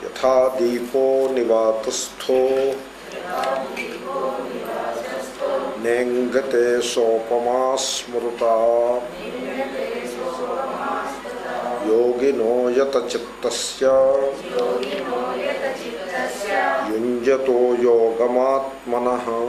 యథా దీపో నివాతస్థో నేంగతే సోపమా స్మృత యోగినో యత చిత్తస్య యుంజతో యోగమాత్మన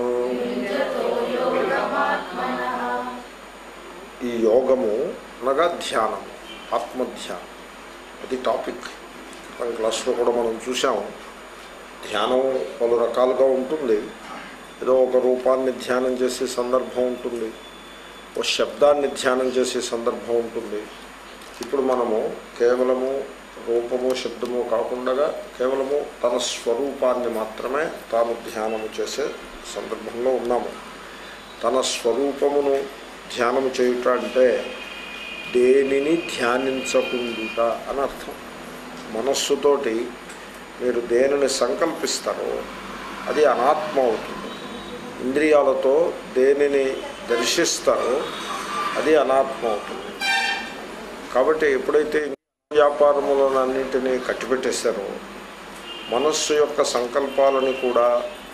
ఈ యోగము అనగా ధ్యానము ఆత్మధ్యానం అది టాపిక్ మన క్లాస్లో కూడా మనం చూసాము ధ్యానం పలు రకాలుగా ఉంటుంది ఏదో ఒక రూపాన్ని ధ్యానం చేసే సందర్భం ఉంటుంది ఓ శబ్దాన్ని ధ్యానం చేసే సందర్భం ఉంటుంది ఇప్పుడు మనము కేవలము రూపము శబ్దము కాకుండా కేవలము తన స్వరూపాన్ని మాత్రమే తాను ధ్యానము చేసే సందర్భంలో ఉన్నాము తన స్వరూపమును ధ్యానము చేయుట అంటే దేనిని ధ్యానించకుండుట అని అర్థం మనస్సుతోటి మీరు దేనిని సంకల్పిస్తారో అది అనాత్మ అవుతుంది ఇంద్రియాలతో దేనిని దర్శిస్తారో అది అనాత్మ అవుతుంది కాబట్టి ఎప్పుడైతే వ్యాపారములన్నింటినీ కట్టిపెట్టేశారో మనస్సు యొక్క సంకల్పాలని కూడా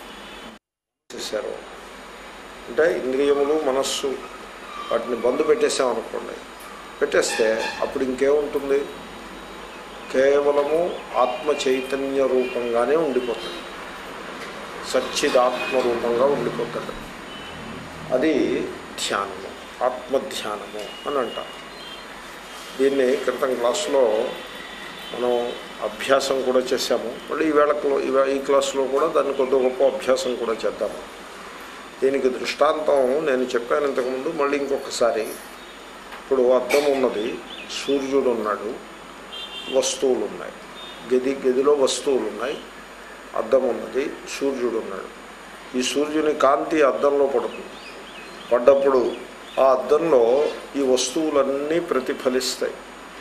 చేశారు అంటే ఇంద్రియములు మనస్సు వాటిని బంధు పెట్టేసామనుకోండి పెట్టేస్తే అప్పుడు ఇంకేముంటుంది కేవలము ఆత్మ చైతన్య రూపంగానే ఉండిపోతుంది సచ్చిదాత్మ రూపంగా ఉండిపోతాడు అది ధ్యానము ఆత్మధ్యానము అని అంటారు దీన్ని క్రితం క్లాస్లో మనం అభ్యాసం కూడా చేశాము మళ్ళీ ఈవేళ ఇవే ఈ క్లాస్లో కూడా దాన్ని కొద్ది గొప్ప అభ్యాసం కూడా చేద్దాము దీనికి దృష్టాంతం నేను చెప్పాను ఇంతకుముందు మళ్ళీ ఇంకొకసారి ఇప్పుడు అద్దం ఉన్నది సూర్యుడు ఉన్నాడు వస్తువులు ఉన్నాయి గది గదిలో వస్తువులు ఉన్నాయి అద్దం ఉన్నది సూర్యుడు ఉన్నాడు ఈ సూర్యుని కాంతి అద్దంలో పడుతుంది పడ్డప్పుడు ఆ అద్దంలో ఈ వస్తువులన్నీ ప్రతిఫలిస్తాయి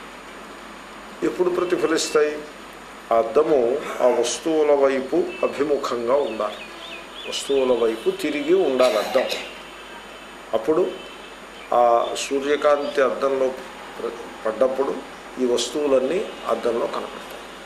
ఎప్పుడు ప్రతిఫలిస్తాయి ఆ అద్దము ఆ వస్తువుల వైపు అభిముఖంగా ఉండాలి వస్తువుల వైపు తిరిగి ఉండాలి అద్దం అప్పుడు ఆ సూర్యకాంతి అద్దంలో ప్ర- పడ్డప్పుడు ఈ వస్తువులన్నీ అద్దంలో కనపడతాయి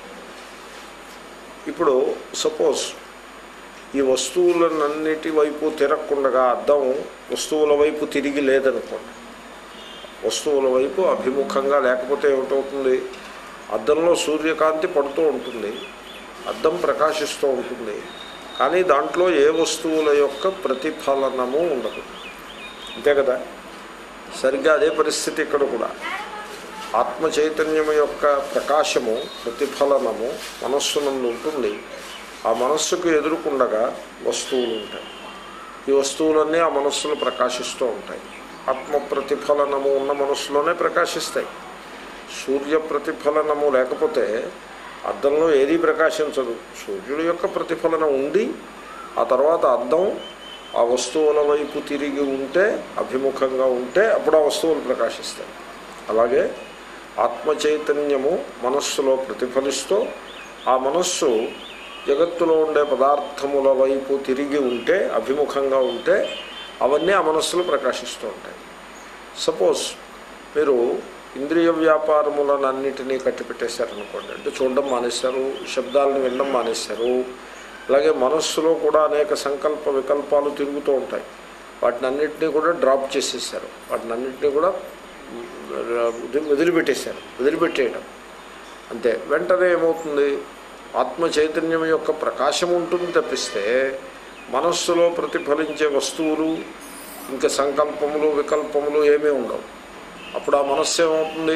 ఇప్పుడు సపోజ్ ఈ వస్తువులన్నిటి వైపు తిరగకుండా అద్దం వస్తువుల వైపు తిరిగి లేదనుకోండి వస్తువుల వైపు అభిముఖంగా లేకపోతే ఏమిటవుతుంది అద్దంలో సూర్యకాంతి పడుతూ ఉంటుంది అద్దం ప్రకాశిస్తూ ఉంటుంది కానీ దాంట్లో ఏ వస్తువుల యొక్క ప్రతిఫలనము ఉండదు అంతే కదా సరిగ్గా అదే పరిస్థితి ఇక్కడ కూడా ఆత్మ చైతన్యము యొక్క ప్రకాశము ప్రతిఫలనము మనస్సునందు ఉంటుంది ఆ మనస్సుకు ఎదురుకుండగా వస్తువులు ఉంటాయి ఈ వస్తువులన్నీ ఆ మనస్సులో ప్రకాశిస్తూ ఉంటాయి ఆత్మ ప్రతిఫలనము ఉన్న మనస్సులోనే ప్రకాశిస్తాయి సూర్య ప్రతిఫలనము లేకపోతే అద్దంలో ఏదీ ప్రకాశించదు సూర్యుడి యొక్క ప్రతిఫలనం ఉండి ఆ తర్వాత అద్దం ఆ వస్తువుల వైపు తిరిగి ఉంటే అభిముఖంగా ఉంటే అప్పుడు ఆ వస్తువులు ప్రకాశిస్తాయి అలాగే ఆత్మ చైతన్యము మనస్సులో ప్రతిఫలిస్తూ ఆ మనస్సు జగత్తులో ఉండే పదార్థముల వైపు తిరిగి ఉంటే అభిముఖంగా ఉంటే అవన్నీ ఆ మనస్సులో ప్రకాశిస్తూ ఉంటాయి సపోజ్ మీరు ఇంద్రియ వ్యాపారములనన్నిటినీ కట్టిపెట్టేశారనుకోండి అంటే చూడడం మానేశారు శబ్దాలను వినడం మానేశారు అలాగే మనస్సులో కూడా అనేక సంకల్ప వికల్పాలు తిరుగుతూ ఉంటాయి వాటిని అన్నింటినీ కూడా డ్రాప్ చేసేసారు వాటిని అన్నింటినీ కూడా వదిలి- వదిలిపెట్టేశారు వదిలిపెట్టేయడం అంతే వెంటనే ఏమవుతుంది ఆత్మ చైతన్యం యొక్క ప్రకాశం ఉంటుంది తప్పిస్తే మనస్సులో ప్రతిఫలించే వస్తువులు ఇంకా సంకల్పములు వికల్పములు ఏమీ ఉండవు అప్పుడు ఆ మనస్సు ఏమవుతుంది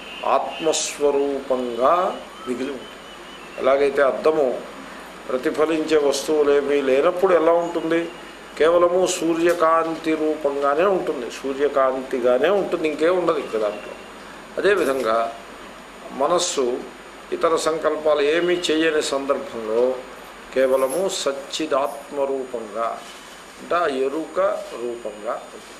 ఆత్మస్వరూపంగా మిగిలి ఉంటుంది ఎలాగైతే అద్దము ప్రతిఫలించే వస్తువులు ఏమీ లేనప్పుడు ఎలా ఉంటుంది కేవలము సూర్యకాంతి రూపంగానే ఉంటుంది సూర్యకాంతిగానే ఉంటుంది ఇంకే ఉండదు ఇంక దాంట్లో అదేవిధంగా మనస్సు ఇతర సంకల్పాలు ఏమీ చేయని సందర్భంలో కేవలము సచ్చిదాత్మ రూపంగా అంటే ఆ ఎరుక రూపంగా ఉంటుంది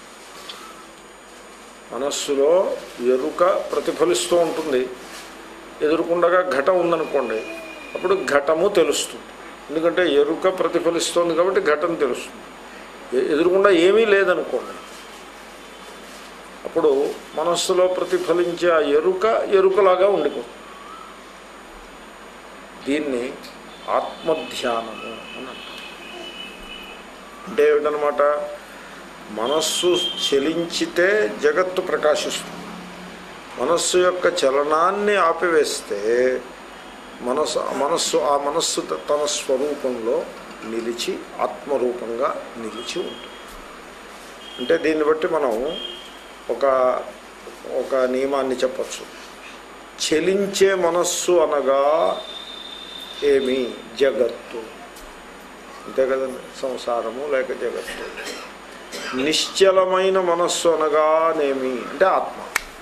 మనస్సులో ఎరుక ప్రతిఫలిస్తూ ఉంటుంది ఎదురుకుండగా ఘటం ఉందనుకోండి అప్పుడు ఘటము తెలుస్తుంది ఎందుకంటే ఎరుక ప్రతిఫలిస్తుంది కాబట్టి ఘటం తెలుస్తుంది ఎ- ఎదురుకుండా ఏమీ లేదనుకోండి అప్పుడు మనస్సులో ప్రతిఫలించే ఆ ఎరుక ఎరుకలాగా ఉండిపోతుంది దీన్ని ఆత్మధ్యానము అని అంటారు అంటే ఏమిటనమాట మనస్సు చలించితే జగత్తు ప్రకాశిస్తుంది మనస్సు యొక్క చలనాన్ని ఆపివేస్తే మనస్సు మనస్సు ఆ మనస్సు త- తన స్వరూపంలో నిలిచి ఆత్మరూపంగా నిలిచి ఉంటుంది అంటే దీన్ని బట్టి మనం ఒక ఒక నియమాన్ని చెప్పచ్చు చలించే మనస్సు అనగా ఏమి జగత్తు అంతే కదండి సంసారము లేక జగత్తు నిశ్చలమైన మనస్సు అనగానేమి అంటే ఆత్మ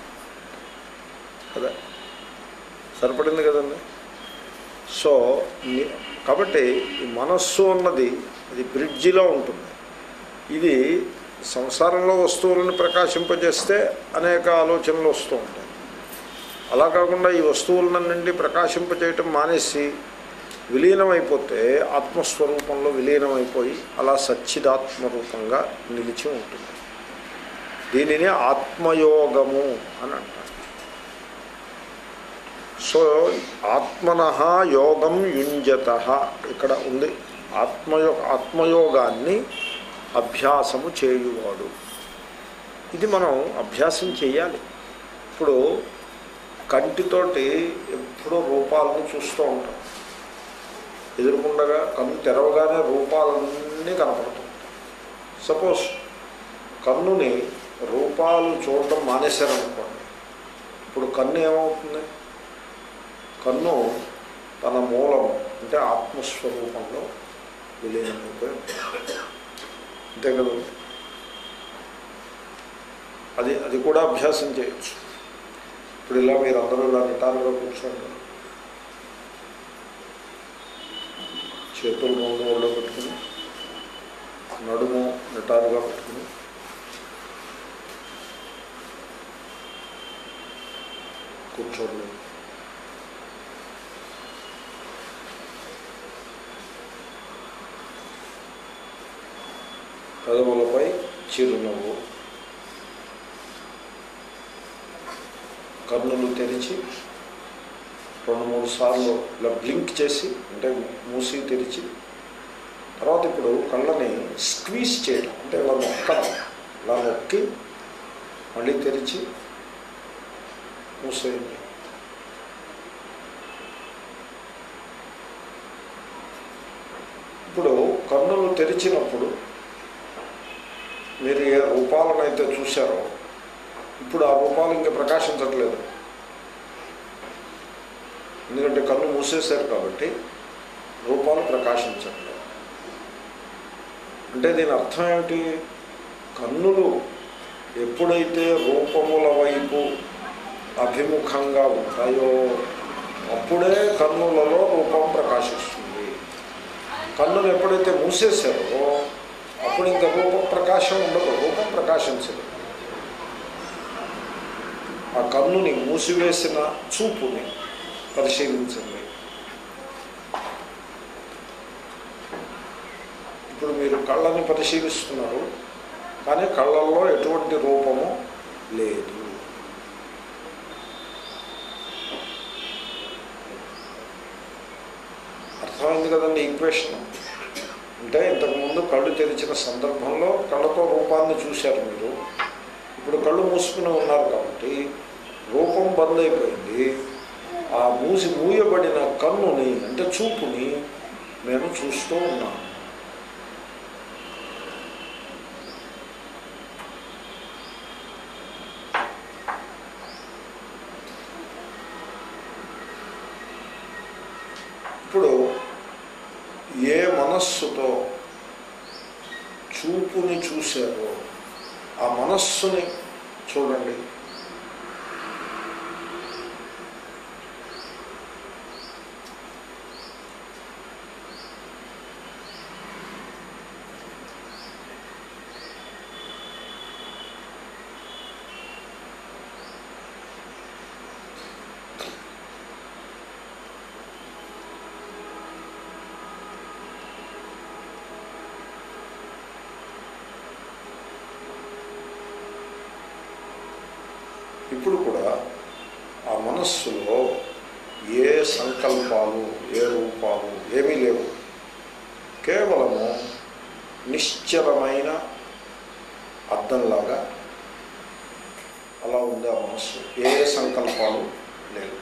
కదా సరిపడింది కదండి సో ని- కాబట్టి ఈ మనస్సు అన్నది అది బ్రిడ్జిలో ఉంటుంది ఇది సంసారంలో వస్తువులను ప్రకాశింపజేస్తే అనేక ఆలోచనలు వస్తూ ఉంటాయి అలా కాకుండా ఈ వస్తువులన్నింటి ప్రకాశింపజేయటం మానేసి విలీనమైపోతే ఆత్మస్వరూపంలో విలీనమైపోయి అలా సచ్చిదాత్మ రూపంగా నిలిచి ఉంటుంది దీనిని ఆత్మయోగము అని అంటారు సో ఆత్మన యోగం యుంజత ఇక్కడ ఉంది ఆత్మయో ఆత్మయోగాన్ని అభ్యాసము చేయువాడు ఇది మనం అభ్యాసం చేయాలి ఇప్పుడు కంటితోటి ఎప్పుడూ రూపాలను చూస్తూ ఉంటాం ఎదురుకుండగా కన్ను తెరవగానే రూపాలన్నీ కనపడుతుంది సపోజ్ కన్నుని రూపాలు చూడటం మానేశారనుకోండి ఇప్పుడు కన్ను ఏమవుతుంది కన్ను తన మూలము అంటే ఆత్మస్వరూపంలో విలీనమైపోయి ఉంటుంది. అంతే కదా అది అది కూడా అభ్యాసం చేయొచ్చు ఇప్పుడు ఇలా మీరు అందరూ ఇలా నిటారుగా కూర్చోండి చేతులు ముందు ఒళ్ళో పెట్టుకుని నడుము నిటారుగా పెట్టుకుని కూర్చోండి పెదవులపై చిరునవ్వు కన్నులు తెరిచి రెండు మూడు సార్లు ఇలా బ్లింక్ చేసి అంటే మూసి తెరిచి తర్వాత ఇప్పుడు కళ్ళని స్క్వీజ్ చేయడం అంటే ఇలా నొక్కడం ఇలా నొక్కి మళ్ళీ తెరిచి మూసేయండి ఇప్పుడు కన్నులు తెరిచినప్పుడు మీరు ఏ రూపాలను అయితే చూశారో ఇప్పుడు ఆ రూపాలు ఇంకా ప్రకాశించట్లేదు ఎందుకంటే కన్ను మూసేశారు కాబట్టి రూపాలు ప్రకాశించట్లేదు అంటే దీని అర్థం ఏమిటి కన్నులు ఎప్పుడైతే రూపముల వైపు అభిముఖంగా ఉంటాయో అప్పుడే కన్నులలో రూపం ప్రకాశిస్తుంది కన్నులు ఎప్పుడైతే మూసేశారో అప్పుడు ఇంకా రూపం ప్రకాశం ఉండదు రూపం ప్రకాశించదు ఆ కన్నుని మూసివేసిన చూపుని పరిశీలించండి ఇప్పుడు మీరు కళ్ళని పరిశీలిస్తున్నారు కానీ కళ్ళల్లో ఎటువంటి రూపము లేదు అర్థమైంది కదండి ఈక్వేషన్ అంటే ఇంతకుముందు కళ్ళు తెరిచిన సందర్భంలో కళ్ళతో రూపాన్ని చూశారు మీరు ఇప్పుడు కళ్ళు మూసుకుని ఉన్నారు కాబట్టి రూపం బంద్ అయిపోయింది ఆ మూసి మూయబడిన కన్నుని అంటే చూపుని నేను చూస్తూ ఉన్నాను ఇప్పుడు ఏ మనస్సుతో చూపుని చూశారో ఆ మనస్సుని చూడండి ఇప్పుడు కూడా ఆ మనస్సులో ఏ సంకల్పాలు ఏ రూపాలు ఏమీ లేవు కేవలము నిశ్చలమైన అద్దంలాగా అలా ఉంది ఆ మనస్సు ఏ సంకల్పాలు లేవు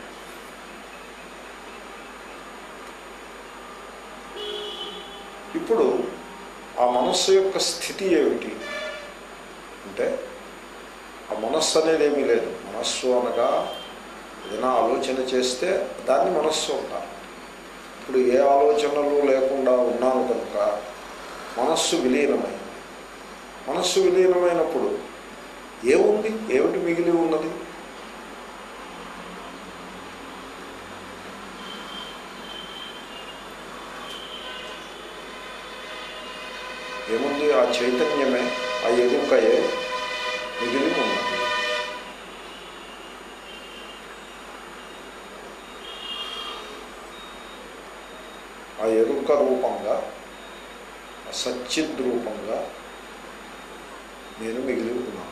ఇప్పుడు ఆ మనస్సు యొక్క స్థితి ఏమిటి అంటే ఆ మనస్సు అనేది ఏమీ లేదు మనస్సు అనగా ఏదైనా ఆలోచన చేస్తే దాన్ని మనస్సు అంటారు ఇప్పుడు ఏ ఆలోచనలు లేకుండా ఉన్నాను కనుక మనస్సు విలీనమైంది మనస్సు విలీనమైనప్పుడు ఏముంది ఏమిటి మిగిలి ఉన్నది ఏముంది ఆ చైతన్యమే ఆ ఎరుకయే మిగిలి ఉన్నది ఆ ఎరుక రూపంగా ఆ సచ్చిద్ రూపంగా నేను మిగిలి ఉన్నాను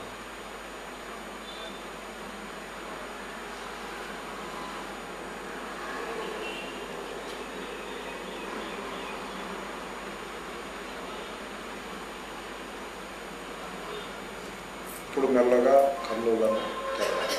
ఇప్పుడు మెల్లగా కన్నులను తెరవాలి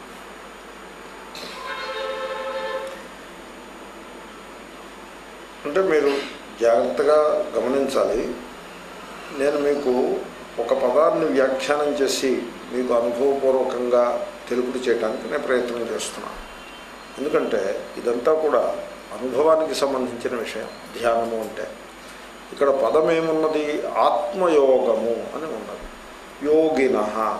అంటే మీరు జాగ్రత్తగా గమనించాలి నేను మీకు ఒక పదాన్ని వ్యాఖ్యానం చేసి మీకు అనుభవపూర్వకంగా తెలుపుడు చేయడానికి నేను ప్రయత్నం చేస్తున్నాను ఎందుకంటే ఇదంతా కూడా అనుభవానికి సంబంధించిన విషయం ధ్యానము అంటే ఇక్కడ పదం ఏమున్నది ఆత్మయోగము అని ఉన్నది యోగిన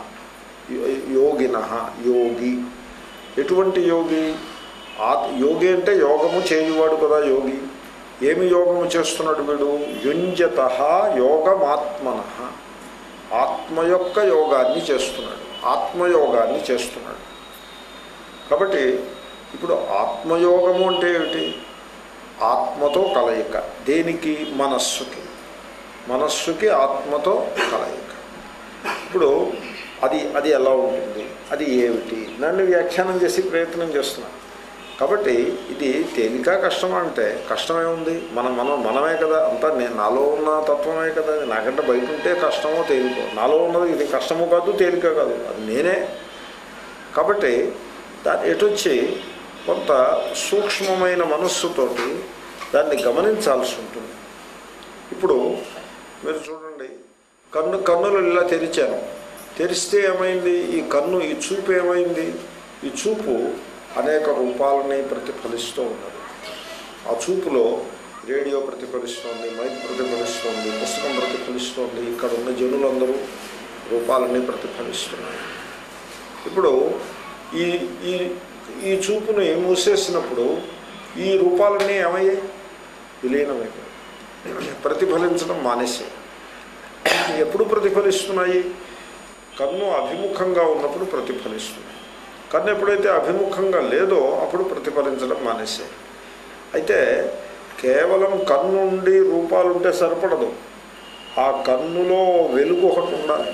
యోగిన యోగి ఎటువంటి యోగి ఆత్ యోగి అంటే యోగము చేయువాడు కదా యోగి ఏమి యోగము చేస్తున్నాడు వీడు యుంజత యోగమాత్మన ఆత్మ యొక్క యోగాన్ని చేస్తున్నాడు ఆత్మయోగాన్ని చేస్తున్నాడు కాబట్టి ఇప్పుడు ఆత్మయోగము అంటే ఏమిటి ఆత్మతో కలయిక దేనికి మనస్సుకి మనస్సుకి ఆత్మతో కలయిక ఇప్పుడు అది అది ఎలా ఉంటుంది అది ఏమిటి నన్ను వ్యాఖ్యానం చేసి ప్రయత్నం చేస్తున్నాను కాబట్టి ఇది తేలిక కష్టమా అంటే కష్టమే ఉంది మనం మనం మనమే కదా అంతా నేను నాలో ఉన్న తత్వమే కదా అది నాకంటే బయట ఉంటే కష్టమో తేలికో నాలో ఉన్నది ఇది కష్టమో కాదు తేలిక కాదు అది నేనే కాబట్టి దాన్ని ఎటొచ్చి కొంత సూక్ష్మమైన మనస్సుతోటి దాన్ని గమనించాల్సి ఉంటుంది ఇప్పుడు మీరు చూడండి కన్ను కన్నులు ఇలా తెరిచాను తెరిస్తే ఏమైంది ఈ కన్ను ఈ చూపు ఏమైంది ఈ చూపు అనేక రూపాలని ప్రతిఫలిస్తూ ఉన్నది ఆ చూపులో రేడియో ప్రతిఫలిస్తోంది మైక్ ప్రతిఫలిస్తోంది పుస్తకం ప్రతిఫలిస్తోంది ఇక్కడ ఉన్న జనులందరూ రూపాలన్నీ ప్రతిఫలిస్తున్నాయి ఇప్పుడు ఈ ఈ ఈ చూపుని మూసేసినప్పుడు ఈ రూపాలన్నీ ఏమయ్యాయి విలీనమైపోయాయి ప్రతిఫలించడం మానేసాయి ఎప్పుడు ప్రతిఫలిస్తున్నాయి కన్ను అభిముఖంగా ఉన్నప్పుడు ప్రతిఫలిస్తున్నాయి కన్ను ఎప్పుడైతే అభిముఖంగా లేదో అప్పుడు ప్రతిఫలించడం మానేసాయి అయితే కేవలం కన్ను ఉండి రూపాలు ఉంటే సరిపడదు ఆ కన్నులో వెలుగు ఒకటి ఉండాలి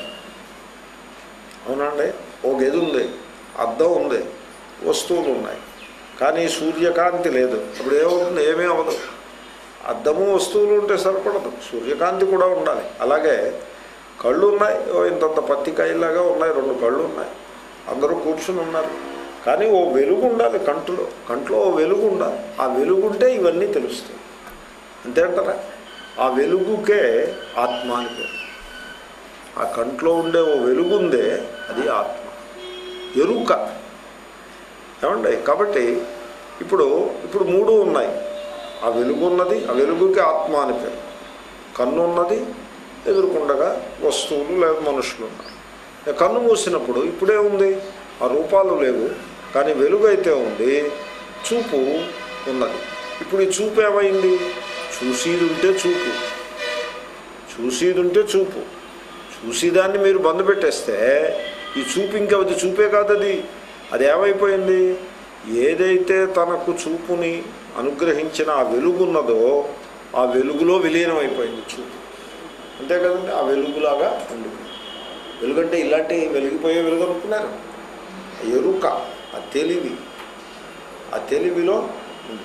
అవునండి ఓ గది ఉంది అద్దం ఉంది వస్తువులు ఉన్నాయి కానీ సూర్యకాంతి లేదు అప్పుడు ఏమవుతుంది ఏమీ అవ్వదు అద్దము వస్తువులు ఉంటే సరిపడదు సూర్యకాంతి కూడా ఉండాలి అలాగే కళ్ళు ఉన్నాయి ఓ ఇంతంత పత్తికాయలాగా ఉన్నాయి రెండు కళ్ళు ఉన్నాయి అందరూ కూర్చుని ఉన్నారు కానీ ఓ వెలుగు ఉండాలి కంట్లో కంట్లో ఓ వెలుగు ఉండాలి ఆ వెలుగుంటే ఇవన్నీ తెలుస్తాయి అంతే అంటారా ఆ వెలుగుకే ఆత్మ అని పేరు ఆ కంట్లో ఉండే ఓ వెలుగుందే అది ఆత్మ ఎరుక ఏమండి కాబట్టి ఇప్పుడు ఇప్పుడు మూడు ఉన్నాయి ఆ వెలుగు ఉన్నది ఆ వెలుగుకి ఆత్మ అని పేరు కన్ను ఉన్నది ఎదురుకుండగా వస్తువులు లేదా మనుషులు ఉన్నారు కన్ను మూసినప్పుడు ఇప్పుడే ఉంది ఆ రూపాలు లేవు కానీ వెలుగు అయితే ఉంది చూపు ఉన్నది ఇప్పుడు ఈ చూపు ఏమైంది చూసేది ఉంటే చూపు చూసేది ఉంటే చూపు చూసేదాన్ని మీరు బంద్ పెట్టేస్తే ఈ చూపు ఇంకా అది చూపే కాదు అది అది ఏమైపోయింది ఏదైతే తనకు చూపుని అనుగ్రహించిన ఆ వెలుగున్నదో ఆ వెలుగులో విలీనం అయిపోయింది చూపు అంతే కదండి ఆ వెలుగులాగా ఉండిపోయింది వెలుగంటే ఇలాంటి వెలిగిపోయే వెలుగు అనుకున్నారు ఎరుక ఆ తెలివి ఆ తెలివిలో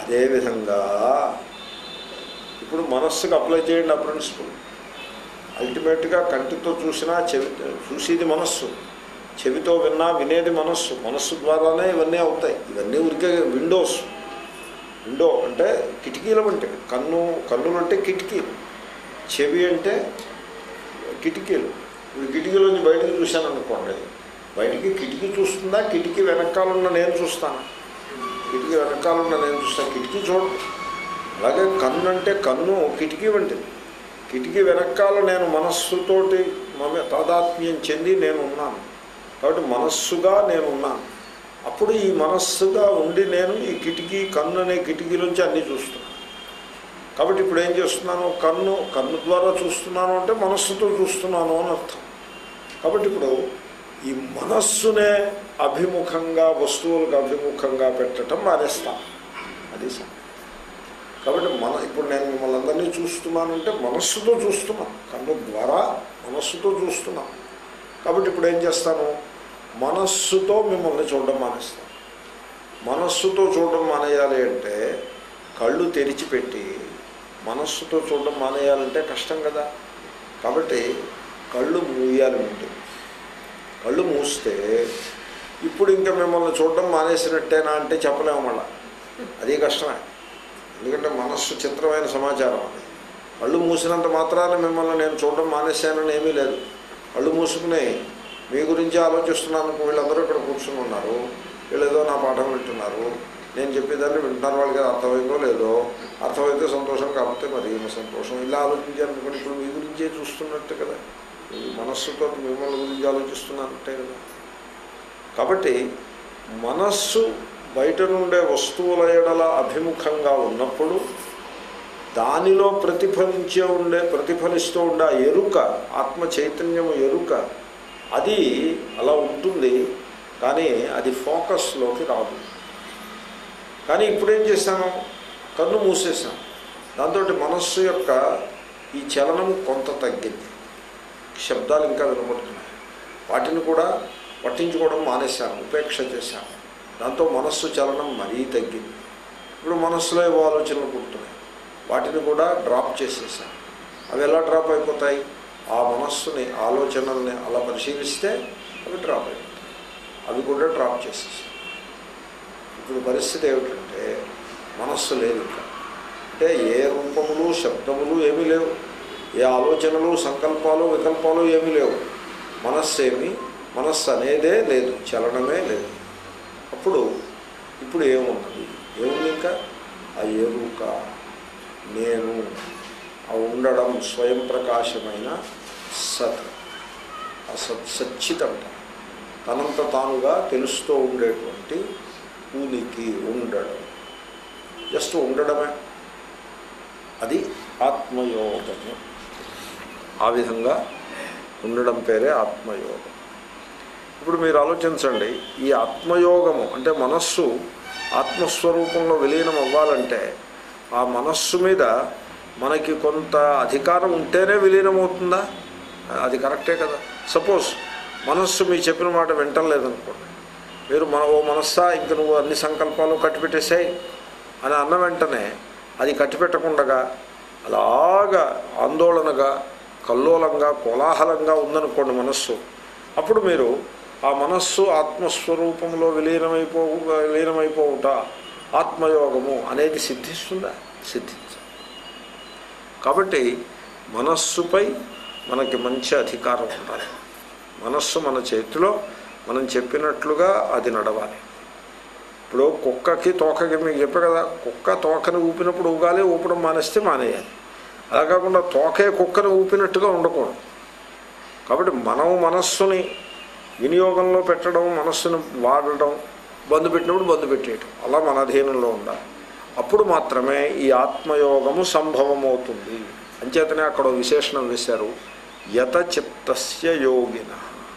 అదేవిధంగా ఇప్పుడు మనస్సుకు అప్లై చేయండి ఆ ప్రిన్సిపల్ అల్టిమేట్గా కంటితో చూసినా చెవి చూసేది మనస్సు చెవితో విన్నా వినేది మనస్సు మనస్సు ద్వారానే ఇవన్నీ అవుతాయి ఇవన్నీ ఉరికే విండోస్ విండో అంటే కిటికీల వంటి కన్ను కన్నులు అంటే కిటికీలు చెవి అంటే కిటికీలు ఇప్పుడు కిటికీలోంచి బయటకు చూశాను అనుకోండి బయటికి కిటికీ చూస్తుందా కిటికీ వెనకాలన్న నేను చూస్తాను కిటికీ వెనకాలన్న నేను చూస్తాను కిటికీ చూడదు అలాగే కన్ను అంటే కన్ను కిటికీ వంటిది కిటికీ వెనకాల నేను మనస్సుతోటి మమ తాదాత్మ్యం చెంది నేను ఉన్నాను కాబట్టి మనస్సుగా నేను ఉన్నాను అప్పుడు ఈ మనస్సుగా ఉండి నేను ఈ కిటికీ కన్ను అనే కిటికీలోంచి అన్నీ చూస్తున్నాను కాబట్టి ఇప్పుడు ఏం చేస్తున్నాను కన్ను కన్ను ద్వారా చూస్తున్నాను అంటే మనస్సుతో చూస్తున్నాను అని అర్థం కాబట్టి ఇప్పుడు ఈ మనస్సునే అభిముఖంగా వస్తువులకు అభిముఖంగా పెట్టడం మానేస్తాం అది సంగతి కాబట్టి మన ఇప్పుడు నేను మిమ్మల్ని అందరినీ చూస్తున్నానంటే మనస్సుతో చూస్తున్నాను కన్ను ద్వారా మనస్సుతో చూస్తున్నాను కాబట్టి ఇప్పుడు ఏం చేస్తాను మనస్సుతో మిమ్మల్ని చూడడం మానేస్తాను మనస్సుతో చూడడం మానేయాలి అంటే కళ్ళు తెరిచిపెట్టి మనస్సుతో చూడడం మానేయాలంటే కష్టం కదా కాబట్టి కళ్ళు మూయాలి ముందు కళ్ళు మూస్తే ఇప్పుడు ఇంకా మిమ్మల్ని చూడడం మానేసినట్టేనా అంటే చెప్పలేము మళ్ళా అది కష్టమే ఎందుకంటే మనస్సు చిత్రమైన సమాచారం అది కళ్ళు మూసినంత మాత్రాన మిమ్మల్ని నేను చూడడం మానేశానని ఏమీ లేదు కళ్ళు మూసుకుని మీ గురించి ఆలోచిస్తున్నాను వీళ్ళందరూ ఇక్కడ కూర్చుని ఉన్నారు వీళ్ళు ఏదో నా పాఠం వింటున్నారు నేను చెప్పేదాన్ని వింటున్నారు వాళ్ళకి అర్థమైందో లేదో అర్థమైతే సంతోషం కాకపోతే మరి ఏమో సంతోషం ఇలా ఆలోచించారనుకోండి ఇప్పుడు మీ గురించే చూస్తున్నట్టు కదా మీ మనస్సుతో మిమ్మల్ని గురించి ఆలోచిస్తున్నట్టే కదా కాబట్టి మనస్సు బయట నుండే వస్తువుల ఎడల అభిముఖంగా ఉన్నప్పుడు దానిలో ప్రతిఫలించే ఉండే ప్రతిఫలిస్తూ ఉండే ఆ ఎరుక ఆత్మ చైతన్యము ఎరుక అది అలా ఉంటుంది కానీ అది ఫోకస్లోకి రాదు కానీ ఇప్పుడేం చేశాను కన్ను మూసేసాను దాంతో మనస్సు యొక్క ఈ చలనం కొంత తగ్గింది శబ్దాలు ఇంకా వినపడుతున్నాయి వాటిని కూడా పట్టించుకోవడం మానేశాను ఉపేక్ష చేశాను దాంతో మనస్సు చలనం మరీ తగ్గింది ఇప్పుడు మనస్సులో ఏవో ఆలోచనలు పుడుతున్నాయి వాటిని కూడా డ్రాప్ చేసేసాను అవి ఎలా డ్రాప్ అయిపోతాయి ఆ మనస్సుని ఆలోచనల్ని అలా పరిశీలిస్తే అవి డ్రాప్ అయిపోతాయి అవి కూడా డ్రాప్ చేసేసాను ఇప్పుడు పరిస్థితి ఏమిటంటే మనస్సు లేదు ఇంకా అంటే ఏ రూపములు శబ్దములు ఏమీ లేవు ఏ ఆలోచనలు సంకల్పాలు వికల్పాలు ఏమీ లేవు మనస్సు ఏమి మనస్సు అనేదే లేదు చలనమే లేదు అప్పుడు ఇప్పుడు ఏమున్నది ఏముంది ఇంకా ఆ ఎరుక నేను ఆ ఉండడం స్వయం ప్రకాశమైన సత్ ఆ సత్ సచ్చితం తనంత తానుగా తెలుస్తూ ఉండేటువంటి ఉనికి ఉండడం జస్ట్ ఉండడమే అది ఆత్మయోగము ఆ విధంగా ఉండడం పేరే ఆత్మయోగం ఇప్పుడు మీరు ఆలోచించండి ఈ ఆత్మయోగము అంటే మనస్సు ఆత్మస్వరూపంలో విలీనం అవ్వాలంటే ఆ మనస్సు మీద మనకి కొంత అధికారం ఉంటేనే విలీనం అవుతుందా అది కరెక్టే కదా సపోజ్ మనస్సు మీ చెప్పిన మాట వింటలేదనుకోండి మీరు మన ఓ మనస్సా ఇంక నువ్వు అన్ని సంకల్పాలు కట్టిపెట్టేసాయి అని అన్న వెంటనే అది కట్టిపెట్టకుండగా అలాగా ఆందోళనగా కల్లోలంగా కోలాహలంగా ఉందనుకోండి మనస్సు అప్పుడు మీరు ఆ మనస్సు ఆత్మస్వరూపంలో విలీనమైపో విలీనమైపోవుట ఆత్మయోగము అనేది సిద్ధిస్తుందా సిద్ధించ కాబట్టి మనస్సుపై మనకి మంచి అధికారం ఉండాలి మనస్సు మన చేతిలో మనం చెప్పినట్లుగా అది నడవాలి ఇప్పుడు కుక్కకి తోకకి మీకు చెప్పే కదా కుక్క తోకని ఊపినప్పుడు ఊగాలి ఊపడం మానేస్తే మానేయాలి అలా కాకుండా తోకే కుక్కని ఊపినట్టుగా ఉండకూడదు కాబట్టి మనం మనస్సుని వినియోగంలో పెట్టడం మనస్సును వాడడం బంధు పెట్టినప్పుడు బంధు పెట్టేయటం అలా మన అధీనంలో ఉండాలి అప్పుడు మాత్రమే ఈ ఆత్మయోగము సంభవమవుతుంది అంచేతనే అక్కడ విశేషణం వేశారు యత చిత్తస్య యోగిన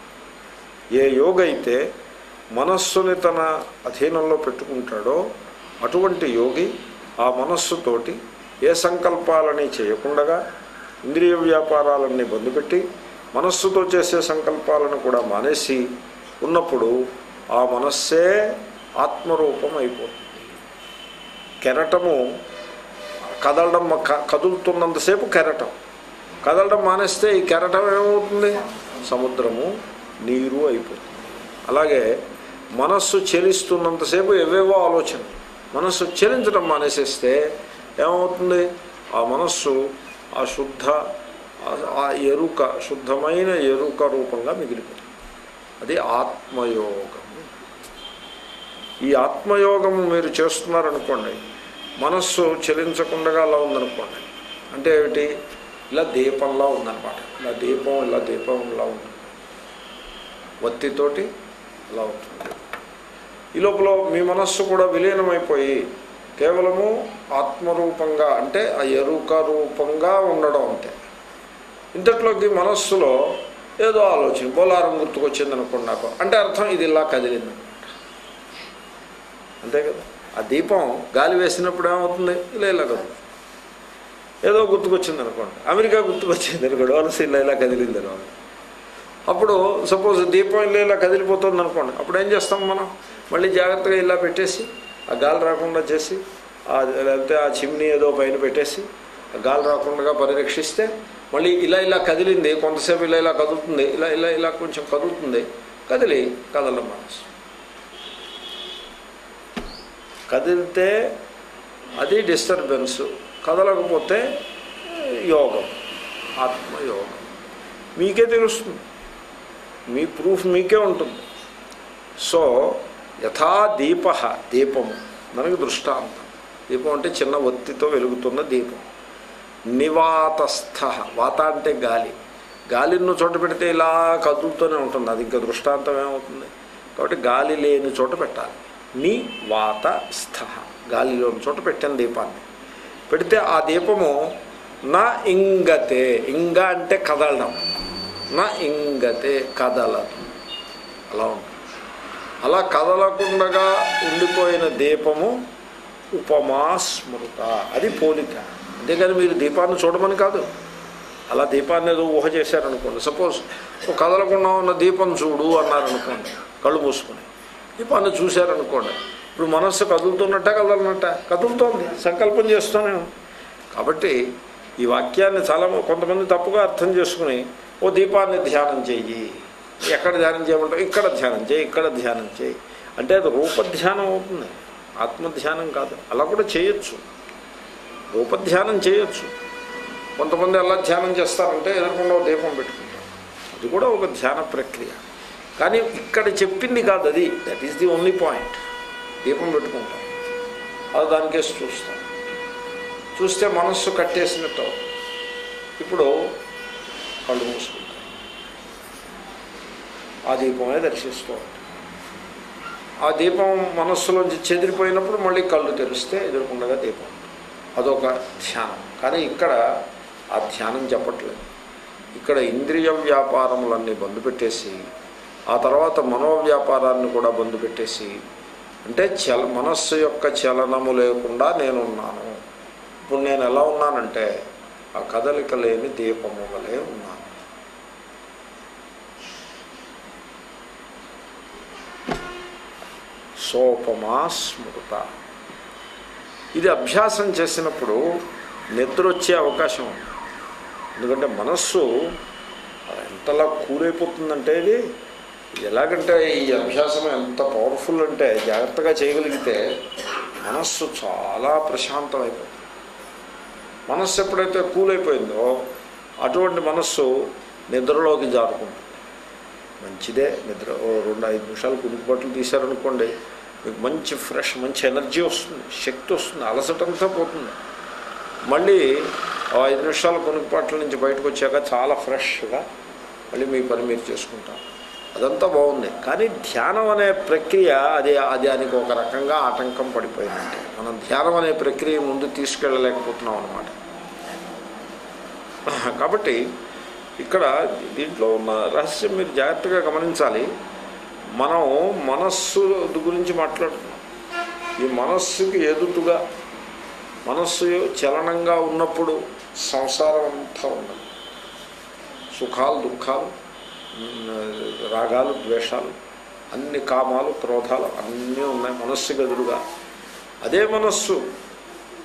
ఏ యోగ అయితే మనస్సుని తన అధీనంలో పెట్టుకుంటాడో అటువంటి యోగి ఆ మనస్సుతోటి ఏ సంకల్పాలని చేయకుండా ఇంద్రియ వ్యాపారాలన్నీ బంధుపెట్టి మనస్సుతో చేసే సంకల్పాలను కూడా మానేసి ఉన్నప్పుడు ఆ మనస్సే ఆత్మరూపం అయిపోతుంది కెరటము కదలడం క- కదులుతున్నంతసేపు కెరటం కదలడం మానేస్తే ఈ కెరటం ఏమవుతుంది సముద్రము నీరు అయిపోతుంది అలాగే మనస్సు చెలిస్తున్నంతసేపు ఎవేవో ఆలోచన మనస్సు చెలించడం మానేసేస్తే ఏమవుతుంది ఆ మనస్సు ఆ శుద్ధ ఆ- ఆ ఎరుక శుద్ధమైన ఎరుక రూపంగా మిగిలిపోతుంది అది ఆత్మయోగము ఈ ఆత్మయోగము మీరు చేస్తున్నారనుకోండి మనస్సు చెలించకుండా అలా ఉందనుకోండి అంటే ఏమిటి ఇలా దీపంలా ఉందన్నమాట ఇలా దీపం ఇలా దీపం ఇలా ఉంటుంది వత్తితోటి ఇలా ఉంటుంది ఈ లోపల మీ మనస్సు కూడా విలీనమైపోయి కేవలము ఆత్మరూపంగా అంటే ఆ ఎరుక రూపంగా ఉండడం అంతే ఇంతట్లోకి మనస్సులో ఏదో ఆలోచన బోలారం గుర్తుకొచ్చింది అనుకోండి నాకు అంటే అర్థం ఇది ఇలా కదిలింది అంతే కదా ఆ దీపం గాలి వేసినప్పుడు ఏమవుతుంది ఇలా ఇలా కదులు ఏదో గుర్తుకొచ్చింది అనుకోండి అమెరికా గుర్తుకొచ్చింది అనుకోండి వలస ఇలా ఇలా కదిలింది అనుకోండి అప్పుడు సపోజ్ దీపం ఇలా ఇలా కదిలిపోతుంది అనుకోండి అప్పుడు ఏం చేస్తాం మనం మళ్ళీ జాగ్రత్తగా ఇలా పెట్టేసి ఆ గాలి రాకుండా చేసి ఆ లేకపోతే ఆ చిమ్నీ ఏదో పైన పెట్టేసి ఆ గాలి రాకుండా పరిరక్షిస్తే మళ్ళీ ఇలా ఇలా కదిలింది కొంతసేపు ఇలా ఇలా కదులుతుంది ఇలా ఇలా ఇలా కొంచెం కదులుతుంది కదిలి కదలం మనసు కదిలితే అది డిస్టర్బెన్స్ కదలకపోతే యోగం ఆత్మయోగం మీకే తెలుస్తుంది మీ ప్రూఫ్ మీకే ఉంటుంది సో యథా దీప దీపము మనకి దృష్టాంతం దీపం అంటే చిన్న ఒత్తితో వెలుగుతున్న దీపం నివాతస్థ వాత అంటే గాలి గాలిను చోట పెడితే ఇలా కదులుతూనే ఉంటుంది అది ఇంకా దృష్టాంతం ఏమవుతుంది కాబట్టి గాలి లేని చోట పెట్టాలి ని వాత స్థ గాలిలోని చోట పెట్టాను దీపాన్ని పెడితే ఆ దీపము నా ఇంగతే ఇంగ అంటే కదలడం నా ఇంగతే కదలదు అలా ఉంటుంది అలా కదలకుండగా ఉండిపోయిన దీపము ఉపమా స్మృత అది పోలిక అంతేగాని మీరు దీపాన్ని చూడమని కాదు అలా దీపాన్ని ఏదో ఊహ చేశారనుకోండి సపోజ్ ఒక కదలకుండా ఉన్న దీపం చూడు అన్నారనుకోండి కళ్ళు మూసుకుని దీపాన్ని చూశారనుకోండి ఇప్పుడు మనస్సు కదులుతున్నట్ట కదలనట్ట కదులుతోంది సంకల్పం చేస్తూనే ఉంది. కాబట్టి ఈ వాక్యాన్ని చాలా కొంతమంది తప్పుగా అర్థం చేసుకుని ఓ దీపాన్ని ధ్యానం చెయ్యి ఎక్కడ ధ్యానం చేయమంటావు ఇక్కడ ధ్యానం చేయి ఇక్కడ ధ్యానం చేయి అంటే అది రూపధ్యానం అవుతుంది ఆత్మధ్యానం కాదు అలా కూడా చేయొచ్చు రూపధ్యానం చేయొచ్చు కొంతమంది ఎలా ధ్యానం చేస్తారంటే ఎదురకుండా ఓ దీపం పెట్టుకుంటారు అది కూడా ఒక ధ్యాన ప్రక్రియ కానీ ఇక్కడ చెప్పింది కాదు అది that is the only point దీపం పెట్టుకుంటాం అది దానికేసి చూస్తాం చూస్తే మనస్సు కట్టేసినట్టు అవుతుంది. ఇప్పుడు కళ్ళు మూసుకుంటాం ఆ దీపమే దర్శిస్తూ ఉంటాం ఆ దీపం మనస్సులోంచి చెదిరిపోయినప్పుడు మళ్ళీ కళ్ళు తెరిస్తే ఎదుర్కొండగా దీపం ఉంటుంది. అదొక ధ్యానం కానీ ఇక్కడ ఆ ధ్యానం చెప్పట్లేదు ఇక్కడ ఇంద్రియ వ్యాపారములన్నీ బంధు పెట్టేసి ఆ తర్వాత మనోవ్యాపారాన్ని కూడా బంధు పెట్టేసి అంటే చల మనస్సు యొక్క చలనము లేకుండా నేనున్నాను ఇప్పుడు నేను ఎలా ఉన్నానంటే ఆ కదలిక లేని దీపము వలె ఉన్నాను సోపమా స్మృత ఇది అభ్యాసం చేసినప్పుడు నిద్ర వచ్చే అవకాశం ఉంది ఎందుకంటే మనస్సు ఎంతలా కూలైపోతుందంటే ఇది ఇది ఎలాగంటే ఈ అభ్యాసం ఎంత పవర్ఫుల్ అంటే జాగ్రత్తగా చేయగలిగితే మనస్సు చాలా ప్రశాంతం అయిపోతుంది మనస్సు ఎప్పుడైతే కూల్ అయిపోయిందో అటువంటి మనస్సు నిద్రలోకి జారుకుంటుంది మంచిదే నిద్ర ఓ రెండు ఐదు నిమిషాలు కునుకు బట్టలు తీశారనుకోండి మీకు మంచి ఫ్రెష్ మంచి ఎనర్జీ వస్తుంది శక్తి వస్తుంది అలసటంతా పోతుంది మళ్ళీ ఆ ఐదు నిమిషాల కొనుక్కుపాట్ల నుంచి బయటకు వచ్చాక చాలా ఫ్రెష్గా మళ్ళీ మీ పని మీరు చేసుకుంటారు అదంతా బాగుంది కానీ ధ్యానం అనే ప్రక్రియ అది అది దానికి ఒక రకంగా ఆటంకం పడిపోయిందంటే మనం ధ్యానం అనే ప్రక్రియ ముందు తీసుకెళ్ళలేకపోతున్నాం అనమాట కాబట్టి ఇక్కడ దీంట్లో ఉన్న రహస్యం మీరు జాగ్రత్తగా గమనించాలి మనం మనస్సు గురించి మాట్లాడుతున్నాం ఈ మనస్సుకి ఎదుటుగా మనస్సు చలనంగా ఉన్నప్పుడు సంసారం అంతా ఉన్నది సుఖాలు దుఃఖాలు ఉమ్, రాగాలు ద్వేషాలు అన్ని కామాలు క్రోధాలు అన్నీ ఉన్నాయి మనస్సుకి ఎదురుగా అదే మనస్సు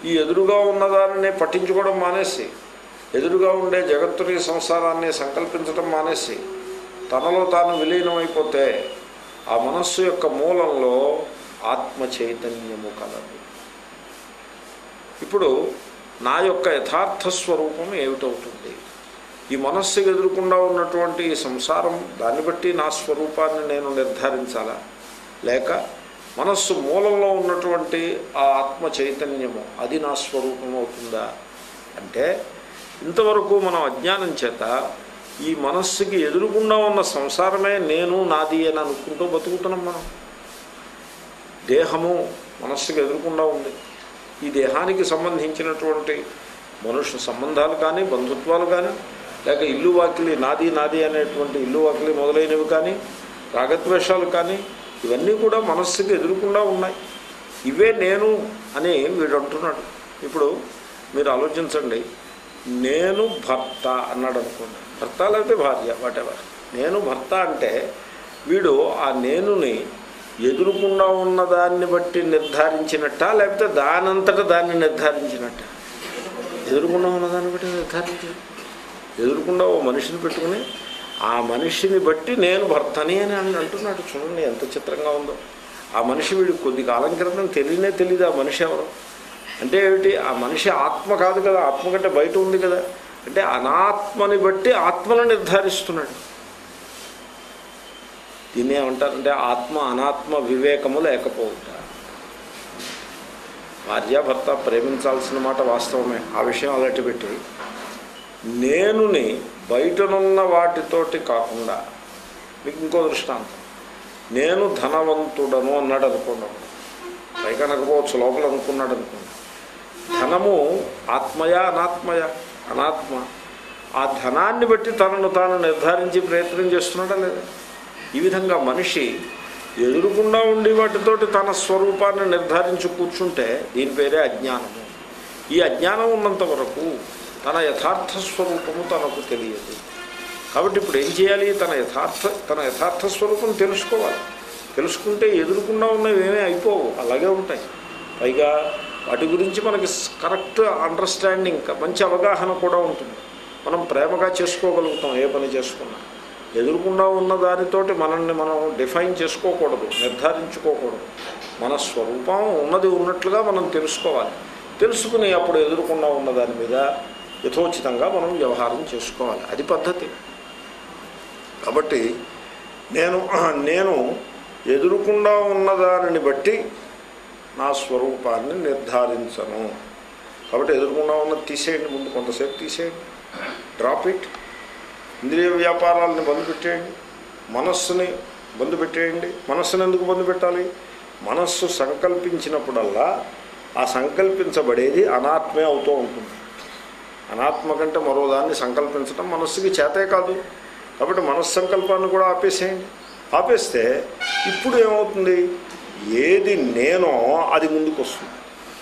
ఈ ఎదురుగా ఉన్నదాన్ని పట్టించుకోవడం మానేసి ఎదురుగా ఉండే జగత్తుని సంసారాన్ని సంకల్పించడం మానేసి తనలో తాను విలీనమైపోతే ఆ మనస్సు యొక్క మూలంలో ఆత్మ చైతన్యము కలదు ఇప్పుడు నా యొక్క యథార్థ స్వరూపం ఏమిటవుతుంది ఈ మనస్సుకు ఎదురకుండా ఉన్నటువంటి ఈ సంసారం దాన్ని బట్టి నా స్వరూపాన్ని నేను నిర్ధారించాలా లేక మనస్సు మూలంలో ఉన్నటువంటి ఆ ఆత్మ చైతన్యము అది నా స్వరూపం అవుతుందా అంటే ఇంతవరకు మనం అజ్ఞానం చేత ఈ మనస్సుకి ఎదురుగుండా ఉన్న సంసారమే నేను నాది అని అనుకుంటూ బతుకుతున్నాం మనం దేహము మనస్సుకి ఎదురుకుండా ఉంది ఈ దేహానికి సంబంధించినటువంటి మనుష్య సంబంధాలు కానీ బంధుత్వాలు కానీ లేక ఇల్లు వాకిలి నాది నాది అనేటువంటి ఇల్లు వాకిలి మొదలైనవి కానీ రాగద్వేషాలు కానీ ఇవన్నీ కూడా మనస్సుకి ఎదురుకుండా ఉన్నాయి ఇవే నేను అని వీడు అంటున్నాడు ఇప్పుడు మీరు ఆలోచించండి నేను భర్త అన్నాడు అనుకోండి భర్త లేకపోతే భార్య వాటెవర్ నేను భర్త అంటే వీడు ఆ నేనుని ఎదురుకుండా ఉన్న దాన్ని బట్టి నిర్ధారించినట్ట లేకపోతే దానంతట దాన్ని నిర్ధారించినట్ట ఎదురుకుండా ఉన్న దాన్ని బట్టి నిర్ధారించిన ఎదురుకుండా ఓ మనిషిని పెట్టుకుని ఆ మనిషిని బట్టి నేను భర్తని అని అని అంటున్నాడు చూడండి ఎంత చిత్రంగా ఉందో ఆ మనిషి వీడికి కొద్ది కాలం క్రితం తెలియనే తెలియదు ఆ మనిషి ఎవరు అంటే ఏమిటి ఆ మనిషి ఆత్మ కాదు కదా ఆత్మ కంటే బయట ఉంది కదా అంటే అనాత్మని బట్టి ఆత్మను నిర్ధారిస్తున్నాడు దీన్ని ఏమంటారంటే ఆత్మ అనాత్మ వివేకము లేకపోవుట భార్యాభర్త ప్రేమించాల్సిన మాట వాస్తవమే ఆ విషయం అలాంటి పెట్టి నేనుని బయటనున్న వాటితోటి కాకుండా మీకు ఇంకో దృష్టాంతం నేను ధనవంతుడను అన్నాడు అనుకోండి పైకి అనకపోవచ్చు లోపల అనుకున్నాడు అనుకోండి ధనము ఆత్మయా అనాత్మయ అనాత్మ ఆ ధనాన్ని బట్టి తనను తాను నిర్ధారించి ప్రయత్నం చేస్తున్నాడా లేదా ఈ విధంగా మనిషి ఎదురుకుండా ఉండి వాటితోటి తన స్వరూపాన్ని నిర్ధారించి కూర్చుంటే దీని పేరే అజ్ఞానము ఈ అజ్ఞానం ఉన్నంత వరకు తన యథార్థ స్వరూపము తనకు తెలియదు కాబట్టి ఇప్పుడు ఏం చేయాలి తన యథార్థ తన యథార్థ స్వరూపం తెలుసుకోవాలి తెలుసుకుంటే ఎదురుకుండా ఉన్నవి ఏమీ అయిపోవు అలాగే ఉంటాయి పైగా వాటి గురించి మనకి కరెక్ట్ అండర్స్టాండింగ్ మంచి అవగాహన కూడా ఉంటుంది మనం ప్రేమగా చేసుకోగలుగుతాం ఏ పని చేసుకున్నా ఎదురుకుండా ఉన్న దానితోటి మనల్ని మనం డిఫైన్ చేసుకోకూడదు నిర్ధారించుకోకూడదు మన స్వరూపం ఉన్నది ఉన్నట్లుగా మనం తెలుసుకోవాలి తెలుసుకుని అప్పుడు ఎదురుకుండా ఉన్న దాని మీద యథోచితంగా మనం వ్యవహారం చేసుకోవాలి అది పద్ధతి కాబట్టి నేను నేను ఎదురుకుండా ఉన్నదానిని బట్టి నా స్వరూపాన్ని నిర్ధారించను కాబట్టి ఎదురుకుండా ఉన్నది తీసేయండి ముందు కొంతసేపు తీసేయండి డ్రాప్ ఇట్ ఇంద్రియ వ్యాపారాలను బంద్ పెట్టేయండి మనస్సుని బంద్ పెట్టేయండి మనస్సును ఎందుకు బంద్ పెట్టాలి మనస్సు సంకల్పించినప్పుడల్లా ఆ సంకల్పించబడేది అనాత్మే అవుతూ ఉంటుంది అనాత్మ కంటే మరో దాన్ని సంకల్పించడం మనస్సుకి చేతే కాదు కాబట్టి మనస్సంకల్పాన్ని కూడా ఆపేసేయండి ఆపేస్తే ఇప్పుడు ఏమవుతుంది ఏది నేనో అది ముందుకు వస్తుంది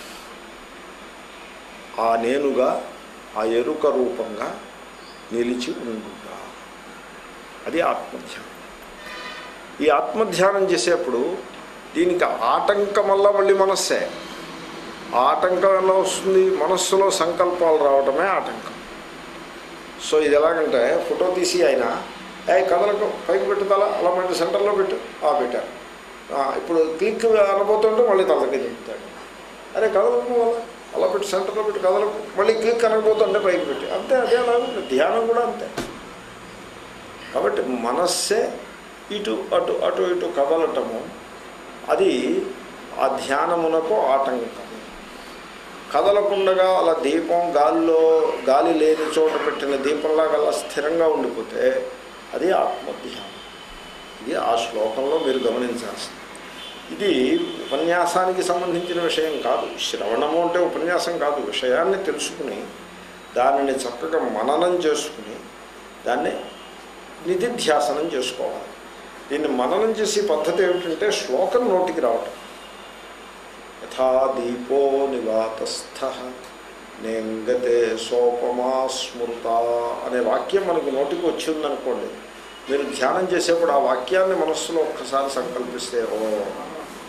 ఆ నేనుగా ఆ ఎరుక రూపంగా నిలిచి ఉండుగా అది ఆత్మధ్యానం ఈ ఆత్మధ్యానం చేసేప్పుడు దీనికి ఆటంకం వల్ల మళ్ళీ మనస్సే ఆ ఆటంకం ఎలా వస్తుంది మనస్సులో సంకల్పాలు రావడమే ఆటంకం సో ఇది ఎలాగంటే ఫోటో తీసి ఆయన ఏ కథలకు పైకి పెట్టు తల అలా పెట్టి సెంటర్లో పెట్టు ఆ పెట్టారు ఆ, ఇప్పుడు క్లిక్ అనబోతుంటే మళ్ళీ తలకి దింపుతాడు అరే కదలకు అలా అలా పెట్టి సెంటర్లో పెట్టి కదలకు మళ్ళీ క్లిక్ అనకపోతుంటే పైకి పెట్టి అంతే అదే అలాగే ధ్యానం కూడా అంతే కాబట్టి మనస్సే ఇటు అటు అటు ఇటు కదలటము అది ఆ ధ్యానమునకు ఆటంకం కదలకుండగా అలా దీపం గాలిలో గాలి లేని చోట పెట్టిన దీపంలాగా అలా స్థిరంగా ఉండిపోతే అది ఆత్మధ్యానం ఇది ఆ శ్లోకంలో మీరు గమనించాల్సింది ఇది ఉపన్యాసానికి సంబంధించిన విషయం కాదు శ్రవణము అంటే ఉపన్యాసం కాదు విషయాన్ని తెలుసుకుని దానిని చక్కగా మననం చేసుకుని దాన్ని నిధిధ్యాసనం చేసుకోవాలి దీన్ని మననం చేసే పద్ధతి ఏమిటంటే శ్లోకం నోటికి రావటం యథా దీపో నివాతస్థ నేంగతే సోపమా స్మృత అనే వాక్యం మనకి నోటికి వచ్చిందనుకోండి మీరు ధ్యానం చేసేప్పుడు ఆ వాక్యాన్ని మనస్సులో ఒక్కసారి సంకల్పిస్తే ఓ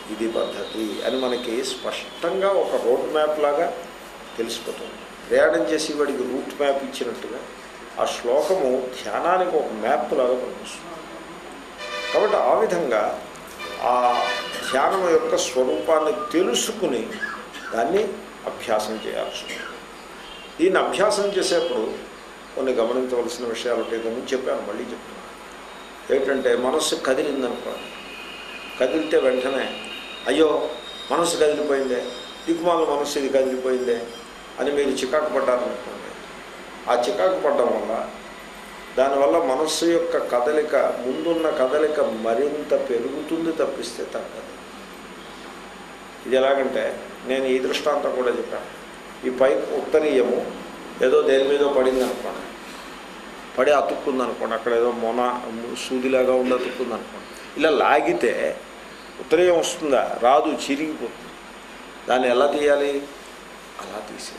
ఇది పద్ధతి అని మనకి స్పష్టంగా ఒక రోడ్ మ్యాప్ లాగా తెలిసిపోతుంది ప్రయాణం చేసి వాడికి రూట్ మ్యాప్ ఇచ్చినట్టుగా ఆ శ్లోకము ధ్యానానికి ఒక మ్యాప్ లాగా పనిపిస్తుంది కాబట్టి ఆ విధంగా ఆ ధ్యానం యొక్క స్వరూపాన్ని తెలుసుకుని దాన్ని అభ్యాసం చేయాల్సి ఉంటుంది దీన్ని అభ్యాసం చేసేప్పుడు కొన్ని గమనించవలసిన విషయాలు ఉంటాయి ముందు చెప్పాను మళ్ళీ చెప్తున్నాను ఏమిటంటే మనస్సు కదిలిందనుకోండి కదిలితే వెంటనే అయ్యో మనస్సు కదిలిపోయిందే దిక్కుమాల మనస్సు ఇది కదిలిపోయిందే అని మీరు చికాకు పడ్డారనుకోండి ఆ చికాకు పడడం వల్ల దానివల్ల మనస్సు యొక్క కదలిక ముందున్న కదలిక మరింత పెరుగుతుంది తప్పిస్తే తగ్గదు ఇది ఎలాగంటే నేను ఈ దృష్టాంతం కూడా చెప్పాను ఈ పై ఉత్తరీయము ఏదో దేని మీద పడింది అనుకోండి పడి అతుక్కుంది అనుకోండి అక్కడ ఏదో మొన సూదిలాగా ఉండి అతుక్కుంది అనుకోండి ఇలా లాగితే ఉత్తరీయం వస్తుందా రాదు చిరిగిపోతుంది దాన్ని ఎలా తీయాలి అలా తీసేయాలి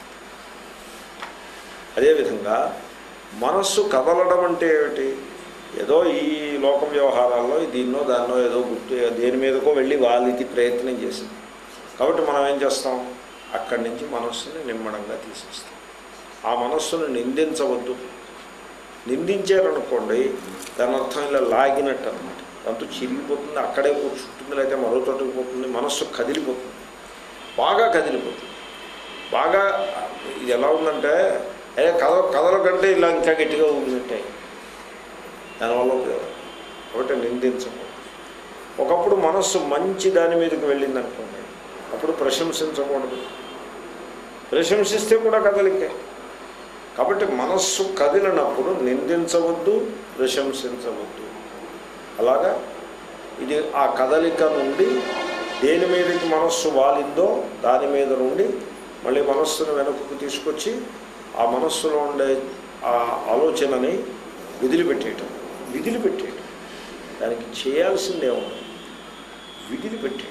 అదేవిధంగా మనస్సు కదలడం అంటే ఏమిటి ఏదో ఈ లోక వ్యవహారాల్లో దీన్నో దాన్నో ఏదో గుర్తు దేని మీదకో వెళ్ళి వాళ్ళకి ప్రయత్నం చేసింది కాబట్టి మనం ఏం చేస్తాం అక్కడి నుంచి మనస్సుని నిమ్మడంగా తీసేస్తాం ఆ మనస్సును నిందించవద్దు నిందించారనుకోండి దాని అర్థం ఇలా లాగినట్టు అనమాట దాంతో చిరిగిపోతుంది అక్కడే కూర్చుంటుంది లేకపోతే మరో చోటుకు పోతుంది మనస్సు కదిలిపోతుంది బాగా కదిలిపోతుంది బాగా ఇది ఎలా ఉందంటే ఏ కథ కథల కంటే ఇలా ఇంకా గట్టిగా ఊగినట్టే దానివల్ల ఉపయోగం కాబట్టి నిందించకూడదు ఒకప్పుడు మనస్సు మంచి దాని మీదకి వెళ్ళింది అనుకోండి అప్పుడు ప్రశంసించకూడదు ప్రశంసిస్తే కూడా కదలికే కాబట్టి మనస్సు కదిలినప్పుడు నిందించవద్దు ప్రశంసించవద్దు అలాగా ఇది ఆ కదలిక నుండి దేని మీదకి మనస్సు వాలిందో దాని మీద నుండి మళ్ళీ మనస్సును వెనక్కు తీసుకొచ్చి ఆ మనస్సులో ఉండే ఆ ఆలోచనని విదిలిపెట్టేయటం విదిలిపెట్టేయటం దానికి చేయాల్సిందే ఉంది విదిలిపెట్టేయటం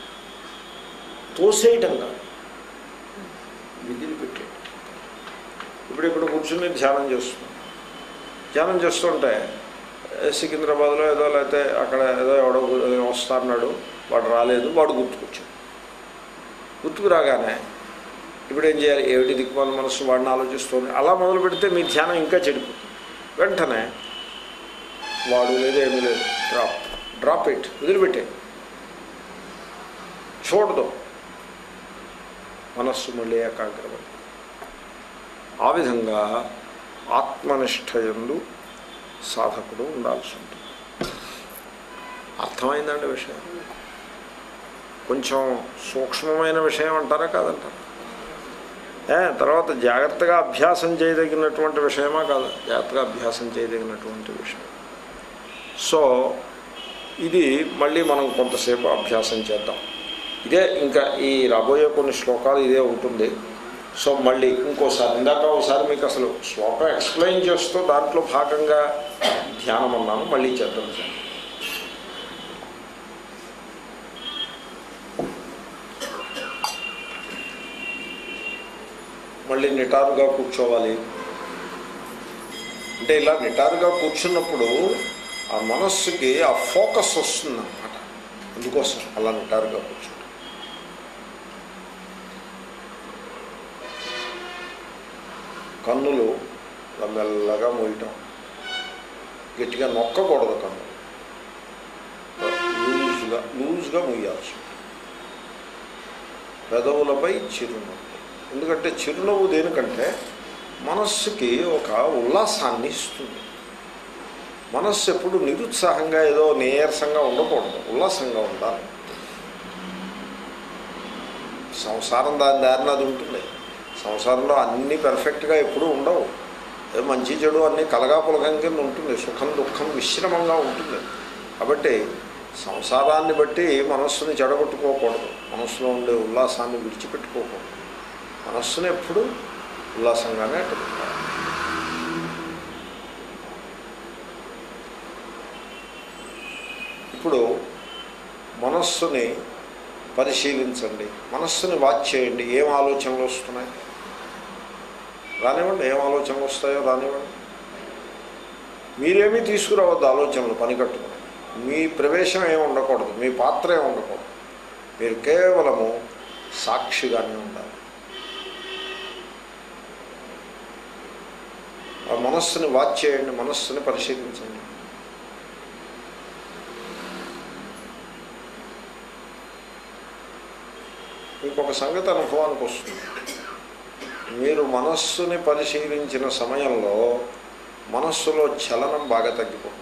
తోసేయటం కాదు విదిలిపెట్టేయటం ఇప్పుడు ఇక్కడ కూర్చుని ధ్యానం చేస్తున్నాం ధ్యానం చేస్తుంటే ఏ, సికింద్రాబాద్లో ఏదో లేకపోతే అక్కడ ఏదో ఎవడో గు- వస్తాన్నాడు వాడు రాలేదు వాడు గుర్తుకొచ్చాడు గుర్తుకు రాగానే ఇప్పుడు ఏం చేయాలి ఏమిటి దిక్కుమాల మనస్సు వాడిని ఆలోచిస్తుంది అలా మొదలు పెడితే మీ ధ్యానం ఇంకా చెడిపోతుంది వెంటనే వాడు లేదు ఏమీ లేదు డ్రాప్ డ్రాప్ ఇట్ వదిలిపెట్టే చూడదు మనస్సు మళ్ళీ ఏకాగ్రపడి ఆ విధంగా ఆత్మనిష్టయందు సాధకుడు ఉండాల్సి ఉంటుంది అర్థమైందండి విషయం కొంచెం సూక్ష్మమైన విషయం అంటారా కాదంటారా ఏ తర్వాత జాగ్రత్తగా అభ్యాసం చేయదగినటువంటి విషయమా కాదు జాగ్రత్తగా అభ్యాసం చేయదగినటువంటి విషయం సో ఇది మళ్ళీ మనం కొంతసేపు అభ్యాసం చేద్దాం ఇదే ఇంకా ఈ రాబోయే కొన్ని శ్లోకాలు ఇదే ఉంటుంది సో మళ్ళీ ఇంకోసారి ఇందాక ఒకసారి మీకు అసలు శ్లోకం ఎక్స్ప్లెయిన్ చేస్తూ దాంట్లో భాగంగా ధ్యానం అన్నాను మళ్ళీ చేద్దాం సార్ మళ్ళీ నిటారుగా కూర్చోవాలి అంటే ఇలా నిటారుగా కూర్చున్నప్పుడు ఆ మనస్సుకి ఆ ఫోకస్ వస్తుంది అన్నమాట అందుకోసం అలా నిటారుగా కూర్చుంటాం కన్నులు ఇలా మెల్లగా మోయటం గట్టిగా నొక్కకూడదు కన్ను లూజ్గా లూజ్గా మొయ్యాల్సి ఉంటుంది. పెదవులపై చిరునవ్వు ఎందుకంటే చిరునవ్వు దేనికంటే మనస్సుకి ఒక ఉల్లాసాన్ని ఇస్తుంది మనస్సు ఎప్పుడు నిరుత్సాహంగా ఏదో నీరసంగా ఉండకూడదు ఉల్లాసంగా ఉండాలి సంసారం దాని దారిన అది ఉంటుంది సంసారంలో అన్నీ పెర్ఫెక్ట్గా ఎప్పుడూ ఉండవు ఏదో మంచి చెడు అన్నీ కలగాపులగం కింద ఉంటుంది సుఖం దుఃఖం మిశ్రమంగా ఉంటుంది కాబట్టి సంసారాన్ని బట్టి మనస్సుని చెడగొట్టుకోకూడదు మనస్సులో ఉండే ఉల్లాసాన్ని విడిచిపెట్టుకోకూడదు మనస్సును ఎప్పుడు ఉల్లాసంగానే అట్టుకుంటారు ఇప్పుడు మనస్సుని పరిశీలించండి మనస్సుని వాచ్ చేయండి ఏం ఆలోచనలు వస్తున్నాయి రానివ్వండి ఏం ఆలోచనలు వస్తాయో రానివ్వండి మీరేమీ తీసుకురావద్దు ఆలోచనలు పని కట్టుకుని మీ ప్రవేశం ఏమి ఉండకూడదు మీ పాత్ర ఏమి ఉండకూడదు మీరు కేవలము సాక్షిగానే ఉండాలి ఆ మనస్సుని వాచ్ చేయండి మనస్సుని పరిశీలించండి ఇంకొక సంగతి అనుభవానికి వస్తుంది మీరు మనస్సుని పరిశీలించిన సమయంలో మనస్సులో చలనం బాగా తగ్గిపోతుంది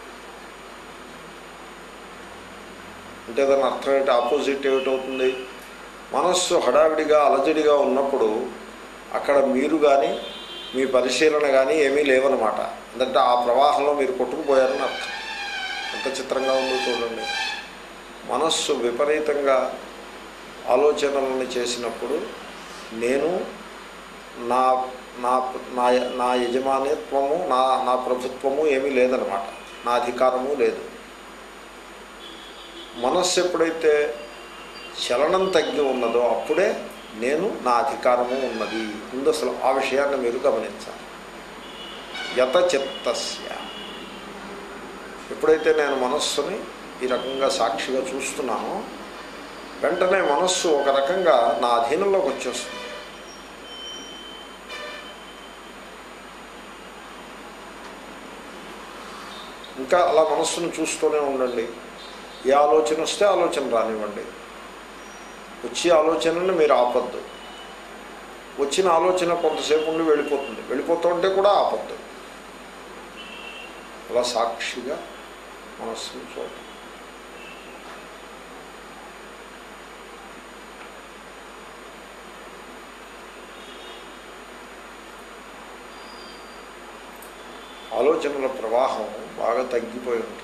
అంటే దాని అర్థం ఏంటి ఆపోజిట్ ఏమిటవుతుంది మనస్సు హడావిడిగా అలజడిగా ఉన్నప్పుడు అక్కడ మీరు కానీ మీ పరిశీలన కానీ ఏమీ లేవన్నమాట ఎందుకంటే ఆ ప్రవాహంలో మీరు కొట్టుకుపోయారని అర్థం ఎంత చిత్రంగా ఉందో చూడండి మనస్సు విపరీతంగా ఆలోచనలను చేసినప్పుడు నేను నా నా నా నా యజమానిత్వము నా నా ప్రభుత్వము ఏమీ లేదనమాట నా అధికారము లేదు మనస్సు ఎప్పుడైతే చలనం తగ్గి ఉన్నదో అప్పుడే నేను నా అధికారము ఉన్నది ముందు అసలు ఆ విషయాన్ని మీరు గమనించాలి యత చిత్తస్య ఎప్పుడైతే నేను మనస్సుని ఈ రకంగా సాక్షిగా చూస్తున్నానో వెంటనే మనస్సు ఒక రకంగా నా అధీనంలోకి వచ్చేస్తుంది ఇంకా అలా మనస్సును చూస్తూనే ఉండండి ఏ ఆలోచన వస్తే ఆలోచన రానివ్వండి వచ్చే ఆలోచనని మీరు ఆపద్దు వచ్చిన ఆలోచన కొంతసేపు ఉండి వెళ్ళిపోతుంది వెళ్ళిపోతుంటే కూడా ఆపద్దు అలా సాక్షిగా మనస్సును చూడండి ఆలోచనల ప్రవాహం బాగా తగ్గిపోయి ఉంటుంది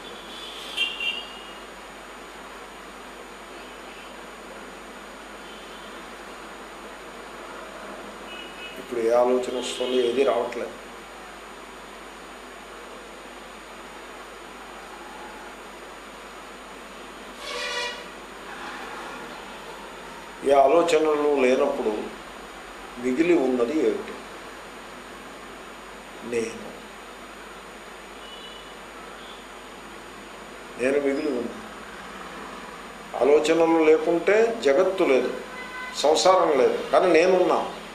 ఇప్పుడు ఏ ఆలోచన వస్తుందో ఏది రావట్లేదు ఏ ఆలోచనలు లేనప్పుడు మిగిలి ఉన్నది ఏమిటి నేను నేను మిగిలి ఉన్నా ఆలోచనలు లేకుంటే జగత్తు లేదు సంసారం లేదు కానీ నేనున్నా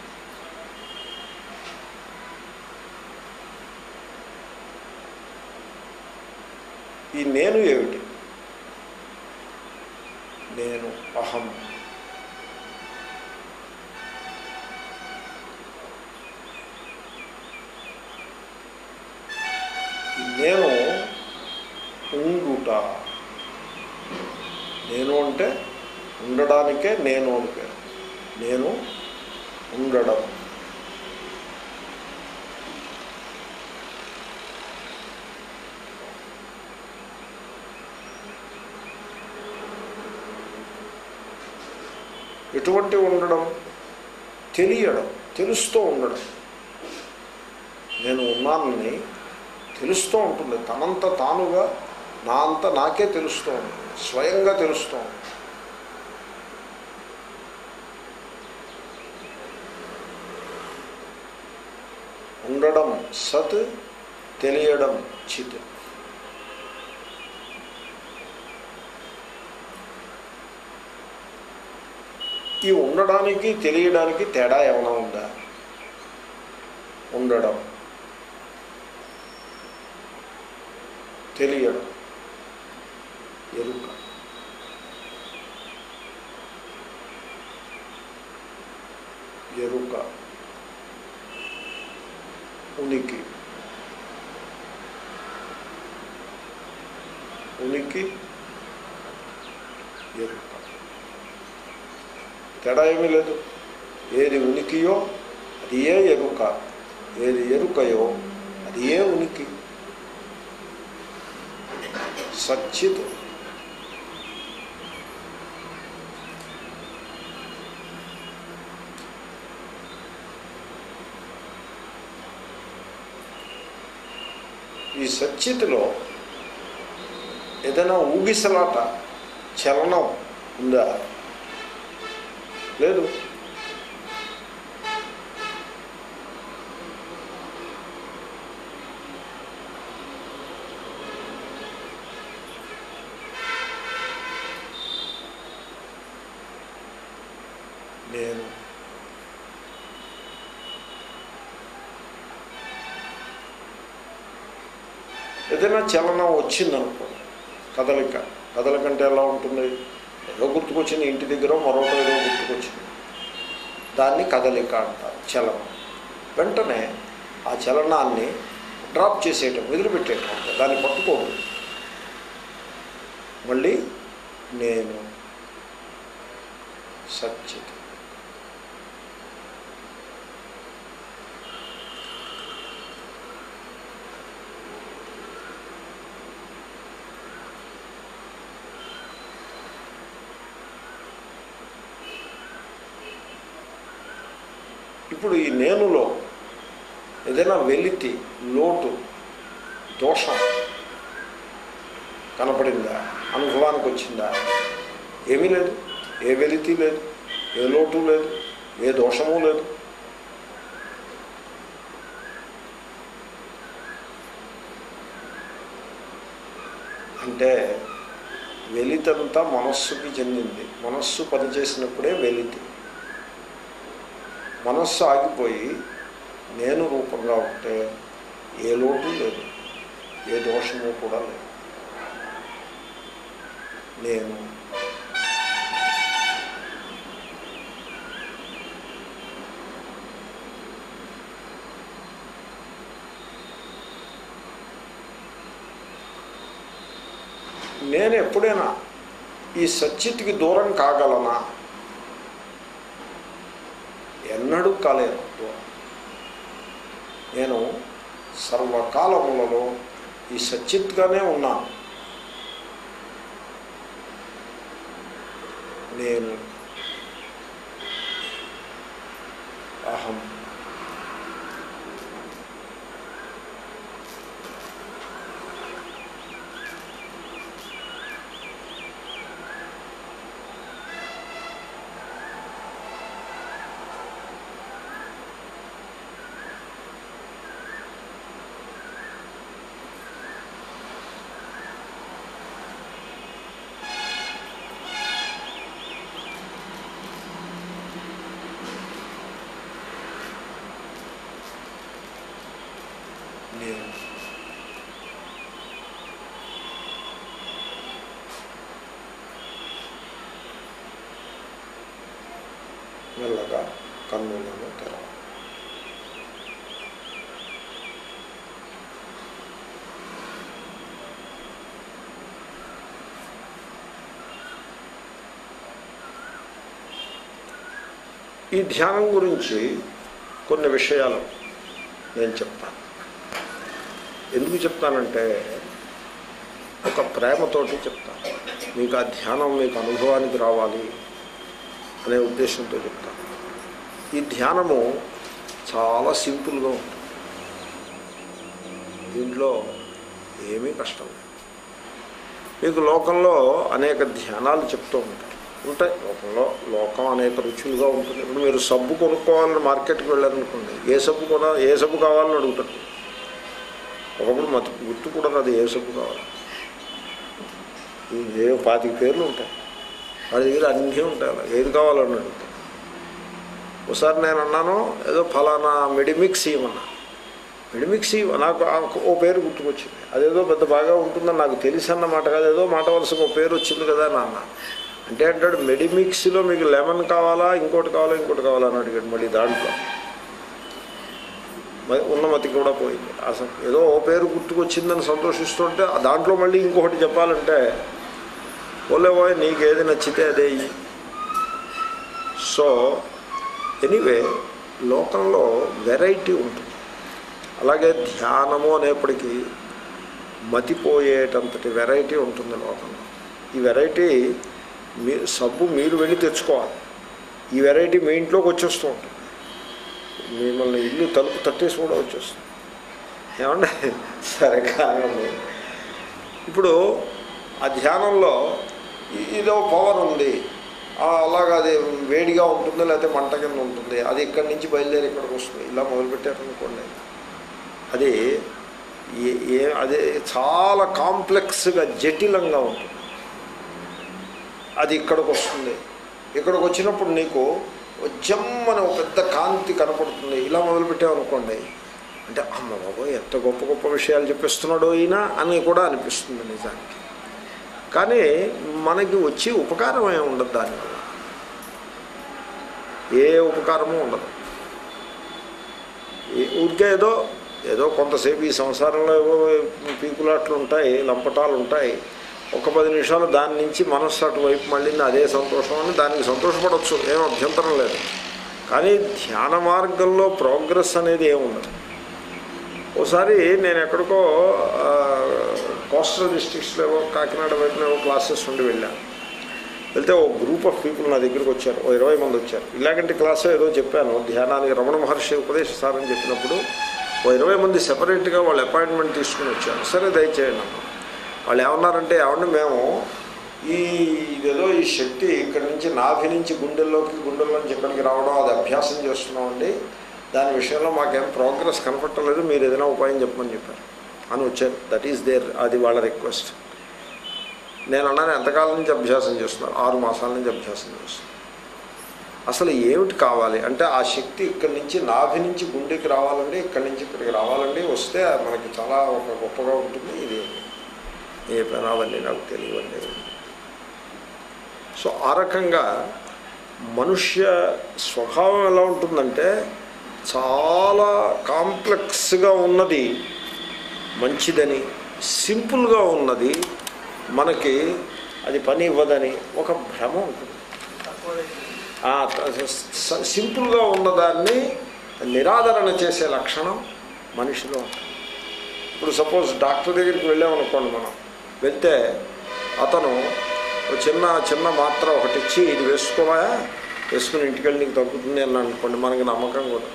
ఈ నేను ఏమిటి నేను అహం ఈ నేను ఉండుట నేను అంటే ఉండడానికే నేను అని పేరు నేను ఉండడం ఎటువంటి ఉండడం తెలియడం తెలుస్తూ ఉండడం నేను ఉన్నానని తెలుస్తూ ఉంటుంది తనంత తానుగా నా అంత నాకే తెలుస్తూ ఉంటుంది స్వయంగా తెలుస్తూ ఉంటుంది ఉండడం సత్ తెలియడం చిత్ ఈ ఉండడానికి తెలియడానికి తేడా ఏమైనా ఉందా ఉండడం తెలియడం ఎరుక ఎరుక ఉనికి ఉనికి ఎరుక తేడా ఏమీ లేదు ఏది ఉనికియో అది ఏ ఎరుక ఏది ఎరుకయో అది ఏ ఉనికి సచ్చిత్ ఈ సచ్చిత్లో ఏదైనా ఊగిసలాట చలనం ఉందా లేదు ఏదైనా చలనం వచ్చిందనుకో కదలిక కదలిక అంటే ఎలా ఉంటుంది ఏదో గుర్తుకొచ్చింది ఇంటి దగ్గర మరొక ఏదో గుర్తుకొచ్చింది దాన్ని కదలిక అంటారు చలనం వెంటనే ఆ చలనాన్ని డ్రాప్ చేసేయటం వదిలిపెట్టేయటం అంటే దాన్ని పట్టుకోడు మళ్ళీ నేను సచ్చిత్ ఇప్పుడు ఈ నేనులో ఏదైనా వెలితి లోటు దోషం కనపడిందా అనుభవానికి వచ్చిందా ఏమీ లేదు ఏ వెలితి లేదు ఏ లోటు లేదు ఏ దోషము లేదు అంటే వెలితంతా మనస్సుకి చెందింది మనస్సు పనిచేసినప్పుడే వెలితి మనస్సు ఆగిపోయి నేను రూపంగా ఉంటే ఏ లోటు లేదు ఏ దోషము కూడా లేదు నేను నేను ఎప్పుడైనా ఈ సచ్చిత్కి దూరం కాగలనా ఎన్నడూ కాలేను దూరం నేను సర్వకాలములలో ఈ సచ్చిత్గానే ఉన్నాను నేను అహం నేను మెల్లగా కన్నులను తెరవ ఈ ధ్యానం గురించి కొన్ని విషయాలు నేను చెప్తాను ఎందుకు చెప్తానంటే ఒక ప్రేమతోటి చెప్తాను మీకు ఆ ధ్యానం మీకు అనుభవానికి రావాలి అనే ఉద్దేశంతో చెప్తాను ఈ ధ్యానము చాలా సింపుల్గా ఉంటుంది దీంట్లో ఏమీ కష్టం లేదు మీకు లోకంలో అనేక ధ్యానాలు చెప్తూ ఉంటారు ఉంటాయి లోకంలో లోకం అనేక రుచులుగా ఉంటుంది ఇప్పుడు మీరు సబ్బు కొనుక్కోవాలని మార్కెట్కి వెళ్ళారనుకోండి ఏ సబ్బు కొన ఏ సబ్బు కావాలని అడుగుతారు ఒకప్పుడు మతి గుర్తు కూడా రాదు ఏ సబ్బు కావాలి ఈ ఏ పాతిక పేర్లు ఉంటాయి వాడి దగ్గర అన్నీ ఉంటాయి అలా ఏది కావాలని అడుగుతాయి ఒకసారి నేను అన్నాను ఏదో ఫలానా మెడిమిక్స్ ఇవ్వమన్నా మెడిమిక్స్ ఇవ్వ నాకు ఆ- ఓ పేరు గుర్తుకొచ్చింది అదేదో పెద్ద బాగా ఉంటుందని నాకు తెలిసి అన్నమాట కాదు ఏదో మాట వలసకు ఓ పేరు వచ్చింది కదా అని అన్నా అంటే అంటాడు మెడిమిక్స్లో మీకు లెమన్ కావాలా ఇంకోటి కావాలా ఇంకోటి కావాలా అని అడిగాడు మళ్ళీ దాంట్లో మరి ఉన్నమతి కూడా పోయింది అసలు ఏదో ఓ పేరు గుర్తుకొచ్చిందని సంతోషిస్తుంటే ఆ దాంట్లో మళ్ళీ ఇంకొకటి చెప్పాలంటే ఓలే పోయి నీకేది నచ్చితే అదే ఇయ్యి. సో ఎనీవే లోకంలో వెరైటీ ఉంటుంది అలాగే ధ్యానము అనేప్పటికీ మతిపోయేటంతటి వెరైటీ ఉంటుంది లోకంలో ఈ వెరైటీ మీ సబ్బు మీరు వెళ్ళి తెచ్చుకోవాలి ఈ వెరైటీ మీ ఇంట్లోకి వచ్చేస్తూ ఉంటుంది మిమ్మల్ని ఇల్లు తలుపు తట్టేసి కూడా వచ్చేస్తుంది ఏమంటే సరే కాదండి ఇప్పుడు ఆ ధ్యానంలో ఇ- ఇదో పవర్ ఉంది ఆ, అలాగ అది వేడిగా ఉంటుంది లేకపోతే మంట కింద ఉంటుంది అది ఇక్కడి నుంచి బయలుదేరి ఇక్కడికి వస్తుంది ఇలా మొదలుపెట్టారనుకోండి అది ఏ- ఏ అది చాలా కాంప్లెక్స్గా జటిలంగా ఉంటుంది అది ఇక్కడికి వస్తుంది ఇక్కడికి వచ్చినప్పుడు నీకు జమ్మని ఒక పెద్ద కాంతి కనపడుతుంది ఇలా మొదలుపెట్టామనుకోండి అంటే అమ్మ బాబోయ్ ఎంత గొప్ప గొప్ప విషయాలు చెప్పిస్తున్నాడో ఈయన అని కూడా అనిపిస్తుంది నిజానికి కానీ మనకి వచ్చి ఉపకారం ఏమి ఉండదు దానివల్ల ఏ ఉపకారము ఉండదు ఈ ఊరికే ఏదో ఏదో కొంతసేపు ఈ సంసారంలో ఏవో పీకులాట్లు ఉంటాయి లంపటాలు ఉంటాయి ఒక పది నిమిషాలు దాని నుంచి మనస్సు అటువైపు మళ్ళీ అదే సంతోషం అని దానికి సంతోషపడవచ్చు ఏం అభ్యంతరం లేదు కానీ ధ్యాన మార్గంలో ప్రోగ్రెస్ అనేది ఏముండదు ఓసారి నేను ఎక్కడికో ఆ, కోస్టల్ డిస్ట్రిక్ట్స్లో ఏవో కాకినాడ వైపున ఏవో క్లాసెస్ ఉండి వెళ్ళాను వెళ్తే ఓ గ్రూప్ ఆఫ్ పీపుల్ నా దగ్గరికి వచ్చారు ఓ ఇరవై మంది వచ్చారు ఇలాగంటి క్లాస్ ఏదో చెప్పాను ధ్యానానికి రమణ మహర్షి ఉపదేశిస్తారని చెప్పినప్పుడు ఓ ఇరవై మంది సెపరేట్గా వాళ్ళు అపాయింట్మెంట్ తీసుకుని వచ్చారు సరే దయచేయండి అన్నాను వాళ్ళు ఏమన్నారంటే ఏమంటే మేము ఈ ఇదేదో ఈ శక్తి ఇక్కడి నుంచి నాభి నుంచి గుండెల్లోకి గుండెల్లోంచి ఇక్కడికి రావడం అది అభ్యాసం చేస్తున్నామండి దాని విషయంలో మాకేం ప్రోగ్రెస్ కనపట్టలేదు మీరు ఏదైనా ఉపాయం చెప్పమని చెప్పారు అని వచ్చారు దట్ ఈస్ దేర్ అది వాళ్ళ రిక్వెస్ట్ నేను అన్నాను ఎంతకాలం నుంచి అభ్యాసం చేస్తున్నారు ఆరు మాసాల నుంచి అభ్యాసం చేస్తున్నారు అసలు ఏమిటి కావాలి అంటే ఆ శక్తి ఇక్కడి నుంచి నాభి నుంచి గుండెకి రావాలండి ఇక్కడి నుంచి ఇక్కడికి రావాలండి వస్తే మనకి చాలా ఒక గొప్పగా ఉంటుంది ఇది ఏ పని అవన్నీ నాకు తెలియవండి సో ఆ రకంగా మనుష్య స్వభావం ఎలా ఉంటుందంటే చాలా కాంప్లెక్స్గా ఉన్నది మంచిదని సింపుల్గా ఉన్నది మనకి అది పని ఇవ్వదని ఒక భ్రమ ఉంటుంది ఆ స- సింపుల్గా ఉన్నదాన్ని నిరాదరణ చేసే లక్షణం మనిషిలో ఉంటుంది ఇప్పుడు సపోజ్ డాక్టర్ దగ్గరికి వెళ్ళామనుకోండి మనం వెళ్తే అతను ఒక చిన్న చిన్న మాత్ర ఒకటి ఇచ్చి ఇది వేసుకోవా వేసుకుని ఇంటికి వెళ్ళి నీకు తగ్గుతుంది అని అనుకోండి మనకి నమ్మకం కూడా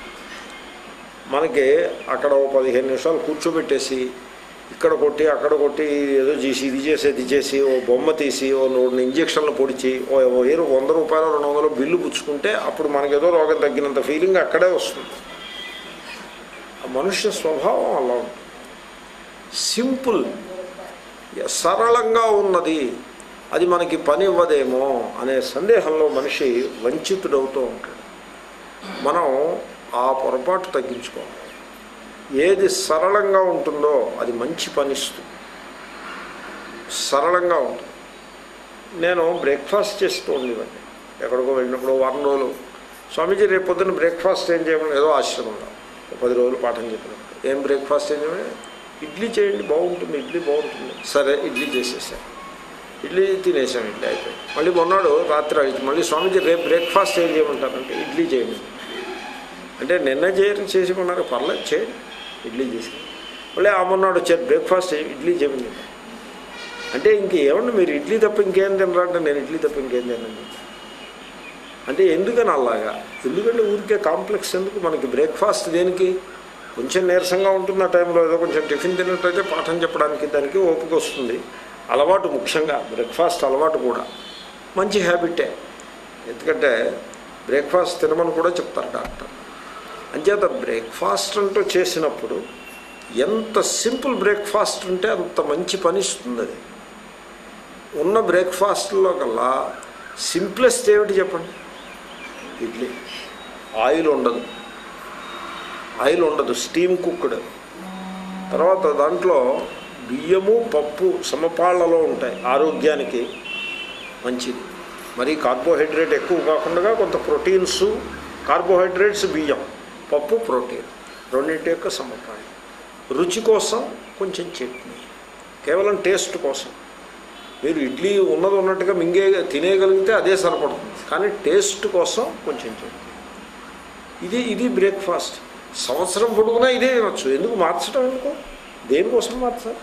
మనకి అక్కడ ఓ పదిహేను నిమిషాలు కూర్చోబెట్టేసి ఇక్కడ కొట్టి అక్కడ కొట్టి ఏదో చేసి ఇది చేసి ఇది చేసి ఓ బొమ్మ తీసి ఓ రెండు ఇంజక్షన్లు పొడిచి ఓ ఓ ఏదో వంద రూపాయలు రెండు వందలు బిల్లు పుచ్చుకుంటే అప్పుడు మనకేదో రోగం తగ్గినంత ఫీలింగ్ అక్కడే వస్తుంది ఆ మనుష్య స్వభావం అలా ఉంటుంది సింపుల్ సరళంగా ఉన్నది అది మనకి పని ఇవ్వదేమో అనే సందేహంలో మనిషి వంచితుడవుతూ ఉంటాడు మనం ఆ పొరపాటు తగ్గించుకోవాలి ఏది సరళంగా ఉంటుందో అది మంచి పనిస్తుంది సరళంగా ఉంటుంది నేను బ్రేక్ఫాస్ట్ చేస్తూ ఉండేవాడిని ఎక్కడికో వెళ్ళినప్పుడు ఓ వారం రోజులు స్వామీజీ రేపు పొద్దున్న బ్రేక్ఫాస్ట్ ఏం చేయమని ఏదో ఆశ్రమంలో ఓ పది రోజులు పాఠం చెప్పినప్పుడు ఏం బ్రేక్ఫాస్ట్ ఏం చేయమని ఇడ్లీ చేయండి బాగుంటుంది ఇడ్లీ బాగుంటుంది సరే ఇడ్లీ చేసేసాను ఇడ్లీ తినేసాం ఇడ్లీ అయిపోయి మళ్ళీ మొన్నాడు రాత్రి అడిగి మళ్ళీ స్వామీజీ రేపు బ్రేక్ఫాస్ట్ ఏం చేయమంటారంటే ఇడ్లీ చేయండి అంటే నిన్న చేయరు చేసేమన్నారు పర్లేదు చేయండి ఇడ్లీ చేసి మళ్ళీ ఆ మొన్నాడు వచ్చారు బ్రేక్ఫాస్ట్ చేయి, ఇడ్లీ చేయమని అంటే ఇంకేమన్నా మీరు ఇడ్లీ తప్ప ఇంకేం తినరా అంటే నేను ఇడ్లీ తప్ప ఇంకేం తినండి అంటే ఎందుకని అలాగా ఎందుకంటే ఊరికే కాంప్లెక్స్ ఎందుకు మనకి బ్రేక్ఫాస్ట్ దేనికి కొంచెం నీరసంగా ఉంటుంది ఆ టైంలో ఏదో కొంచెం టిఫిన్ తిన్నట్టయితే పాఠం చెప్పడానికి దానికి ఓపిక వస్తుంది అలవాటు ముఖ్యంగా బ్రేక్ఫాస్ట్ అలవాటు కూడా మంచి హ్యాబిటే ఎందుకంటే బ్రేక్ఫాస్ట్ తినమని కూడా చెప్తారు డాక్టర్ అంచేత బ్రేక్ఫాస్ట్ అంటూ చేసినప్పుడు ఎంత సింపుల్ బ్రేక్ఫాస్ట్ ఉంటే అంత మంచి పని ఇస్తుంది అది ఉన్న బ్రేక్ఫాస్ట్లో కల్లా సింప్లెస్ట్ ఏమిటి చెప్పండి ఇడ్లీ ఆయిల్ ఉండదు ఆయిల్ ఉండదు స్టీమ్ కుక్డ్ తర్వాత దాంట్లో బియ్యము పప్పు సమపాళ్లలో ఉంటాయి ఆరోగ్యానికి మంచిది మరి కార్బోహైడ్రేట్ ఎక్కువ కాకుండా కొంత ప్రోటీన్స్ కార్బోహైడ్రేట్స్ బియ్యం పప్పు ప్రోటీన్ రెండింటి యొక్క సమపాళ్ళు రుచి కోసం కొంచెం చట్నీ కేవలం టేస్ట్ కోసం మీరు ఇడ్లీ ఉన్నది ఉన్నట్టుగా మింగే తినేయగలిగితే అదే సరిపడుతుంది కానీ టేస్ట్ కోసం కొంచెం చట్నీ ఇది ఇది బ్రేక్ఫాస్ట్ సంవత్సరం పొడుగునా ఇదే తినొచ్చు ఎందుకు మార్చడం ఎందుకు దేనికోసం మార్చాలి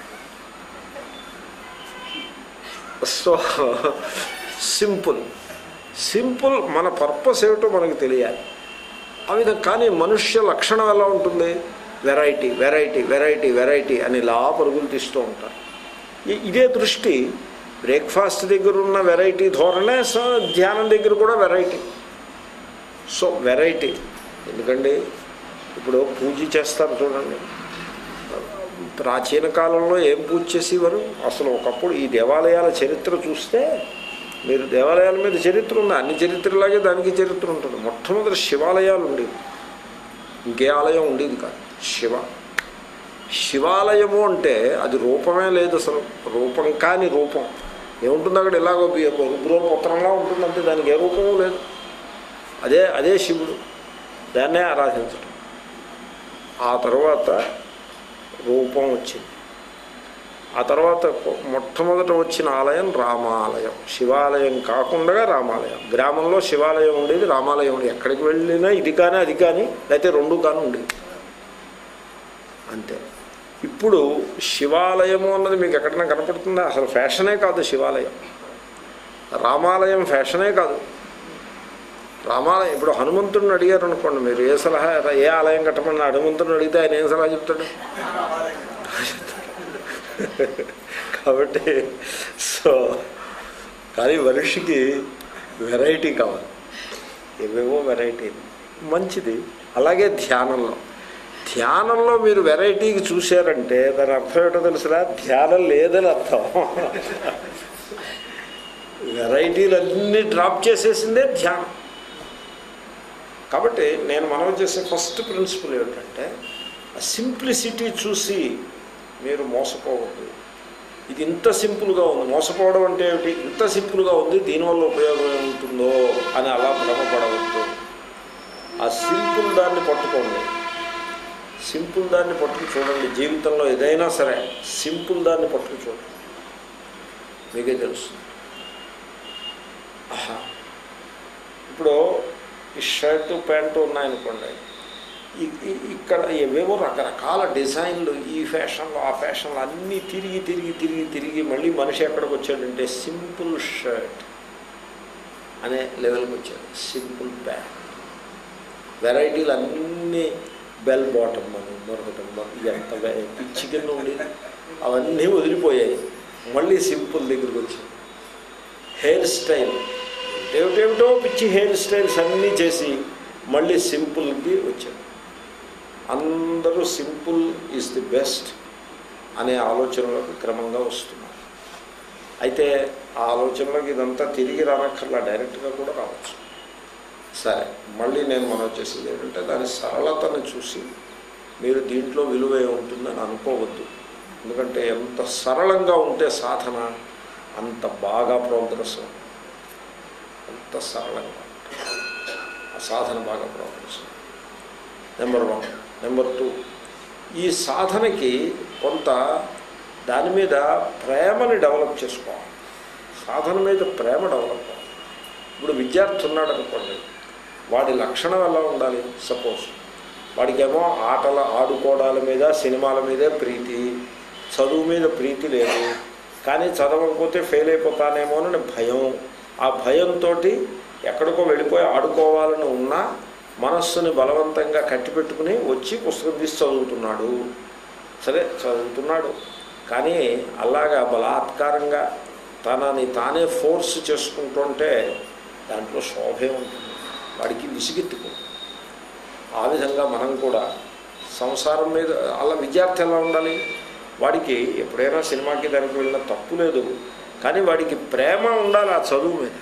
సో సింపుల్ సింపుల్ మన పర్పస్ ఏమిటో మనకు తెలియాలి ఆ విధంగా కానీ మనుష్య లక్షణం ఎలా ఉంటుంది వెరైటీ వెరైటీ వెరైటీ వెరైటీ అని ఇలా పరుగులు తీస్తూ ఉంటారు ఈ- ఇదే దృష్టి బ్రేక్ఫాస్ట్ దగ్గర ఉన్న వెరైటీ ధోరణే సో ధ్యానం దగ్గర కూడా వెరైటీ సో వెరైటీ ఎందుకండి ఇప్పుడు పూజ చేస్తారు చూడండి ప్రాచీన కాలంలో ఏం పూజ చేసేవారు అసలు ఒకప్పుడు ఈ దేవాలయాల చరిత్ర చూస్తే మీరు దేవాలయాల మీద చరిత్ర ఉంది అన్ని చరిత్రలాగే దానికి చరిత్ర ఉంటుంది మొట్టమొదటి శివాలయాలు ఉండేవి ఇంకే ఆలయం ఉండేది కాదు శివ శివాలయము అంటే అది రూపమే లేదు అసలు రూపం కాని రూపం ఏముంటుంది అక్కడ ఇలాగో రుద్రో పుత్రంలా ఉంటుంది అంతే దానికి ఏ రూపము లేదు అదే అదే శివుడు దాన్నే ఆరాధించడం ఆ తర్వాత రూపం వచ్చింది ఆ తర్వాత మొట్టమొదట వచ్చిన ఆలయం రామాలయం శివాలయం కాకుండా రామాలయం గ్రామంలో శివాలయం ఉండేది రామాలయం ఉండేది ఎక్కడికి వెళ్ళినా ఇది కానీ అది కానీ లేకపోతే రెండు కానీ ఉండేది అంతే ఇప్పుడు శివాలయము అన్నది మీకు ఎక్కడైనా కనపడుతుందా అసలు ఫ్యాషనే కాదు శివాలయం రామాలయం ఫ్యాషనే కాదు రామాలయం ఇప్పుడు హనుమంతుడిని అడిగారు అనుకోండి మీరు ఏ సలహా ఏ ఆలయం కట్టమని హనుమంతుడిని అడిగితే ఆయన ఏం సలహా చెప్తాడు కాబట్టి సో కానీ మనిషికి వెరైటీ కావాలి ఏవేవో వెరైటీ మంచిది అలాగే ధ్యానంలో ధ్యానంలో మీరు వెరైటీకి చూశారంటే దాని అర్థం ఏంటో తెలుసురా ధ్యానం లేదని అర్థం వెరైటీలన్నీ డ్రాప్ చేసేసిందే ధ్యానం కాబట్టి నేను మనం చేసే ఫస్ట్ ప్రిన్సిపల్ ఏమిటంటే ఆ సింప్లిసిటీ చూసి మీరు మోసపోవద్దు ఇది ఇంత సింపుల్గా ఉంది మోసపోవడం అంటే ఏమిటి ఇంత సింపుల్గా ఉంది దీనివల్ల ఉపయోగం ఏముంటుందో అని అలా భ్రమపడవద్దు ఆ సింపుల్ దాన్ని పట్టుకోండి సింపుల్ దాన్ని పట్టుకు చూడండి జీవితంలో ఏదైనా సరే సింపుల్ దాన్ని పట్టుకు చూడండి మీకే తెలుస్తుంది ఆహా ఇప్పుడు ఈ షర్టు ప్యాంటు ఉన్నాయనుకోండి ఈ- ఈ- ఇక్కడ ఏవేవో రకరకాల డిజైన్లు ఈ ఫ్యాషన్లో ఆ ఫ్యాషన్లో అన్నీ తిరిగి తిరిగి తిరిగి తిరిగి మళ్ళీ మనిషి ఎక్కడికి వచ్చాడంటే సింపుల్ షర్ట్ అనే లెవెల్కి వచ్చాడు సింపుల్ ప్యాంట్ వెరైటీలు అన్నీ బెల్ బాటమ్ అని మరొకటం మరి ఎంత వే- పిచ్చి కింద ఉండేది అవన్నీ వదిలిపోయాయి మళ్ళీ సింపుల్ దగ్గరికి వచ్చాయి హెయిర్ స్టైల్ ఏమిటేమిటో పిచ్చి హెయిర్ స్టైల్స్ అన్నీ చేసి మళ్ళీ సింపుల్కి వచ్చాడు అందరూ సింపుల్ ఈజ్ ది బెస్ట్ అనే ఆలోచనలోకి క్రమంగా వస్తున్నారు అయితే ఆ ఆలోచనలోకి ఇదంతా తిరిగి రానక్కర్లా డైరెక్ట్గా కూడా రావచ్చు సరే మళ్ళీ నేను మనం చేసేది ఏంటంటే దాని సరళతను చూసి మీరు దీంట్లో విలువ ఉంటుందని అనుకోవద్దు ఎందుకంటే ఎంత సరళంగా ఉంటే సాధన అంత బాగా ప్రోగ్రెస్ అవుతుంది. ఎంత సరళంగా ఉంటే ఆ సాధన బాగా ప్రోగ్రెస్ అవుతుంది. నెంబర్ వన్ నెంబర్ టూ ఈ సాధనకి కొంత దాని మీద ప్రేమని డెవలప్ చేసుకోవాలి సాధన మీద ప్రేమ డెవలప్ అవ్వాలి ఇప్పుడు విద్యార్థి ఉన్నాడు అనుకోండి వాడి లక్షణం ఎలా ఉండాలి సపోజ్ వాడికేమో ఆటల ఆడుకోవడాల మీద సినిమాల మీదే ప్రీతి చదువు మీద ప్రీతి లేదు కానీ చదవకపోతే ఫెయిల్ అయిపోతానేమో అని భయం ఆ భయంతో ఎక్కడికో వెళ్ళిపోయి ఆడుకోవాలని ఉన్నా మనస్సుని బలవంతంగా కట్టిపెట్టుకుని వచ్చి పుస్తకం తీసి చదువుతున్నాడు సరే చదువుతున్నాడు కానీ అలాగా బలాత్కారంగా తనని తానే ఫోర్స్ చేసుకుంటుంటే దాంట్లో శోభే ఉంటుంది వాడికి విసిగెత్తుకుంటుంది ఆ విధంగా మనం కూడా సంసారం మీద అలా విద్యార్థి ఎలా ఉండాలి వాడికి ఎప్పుడైనా సినిమాకి దానికి వెళ్ళిన తప్పు లేదు కానీ వాడికి ప్రేమ ఉండాలి ఆ చదువు మీద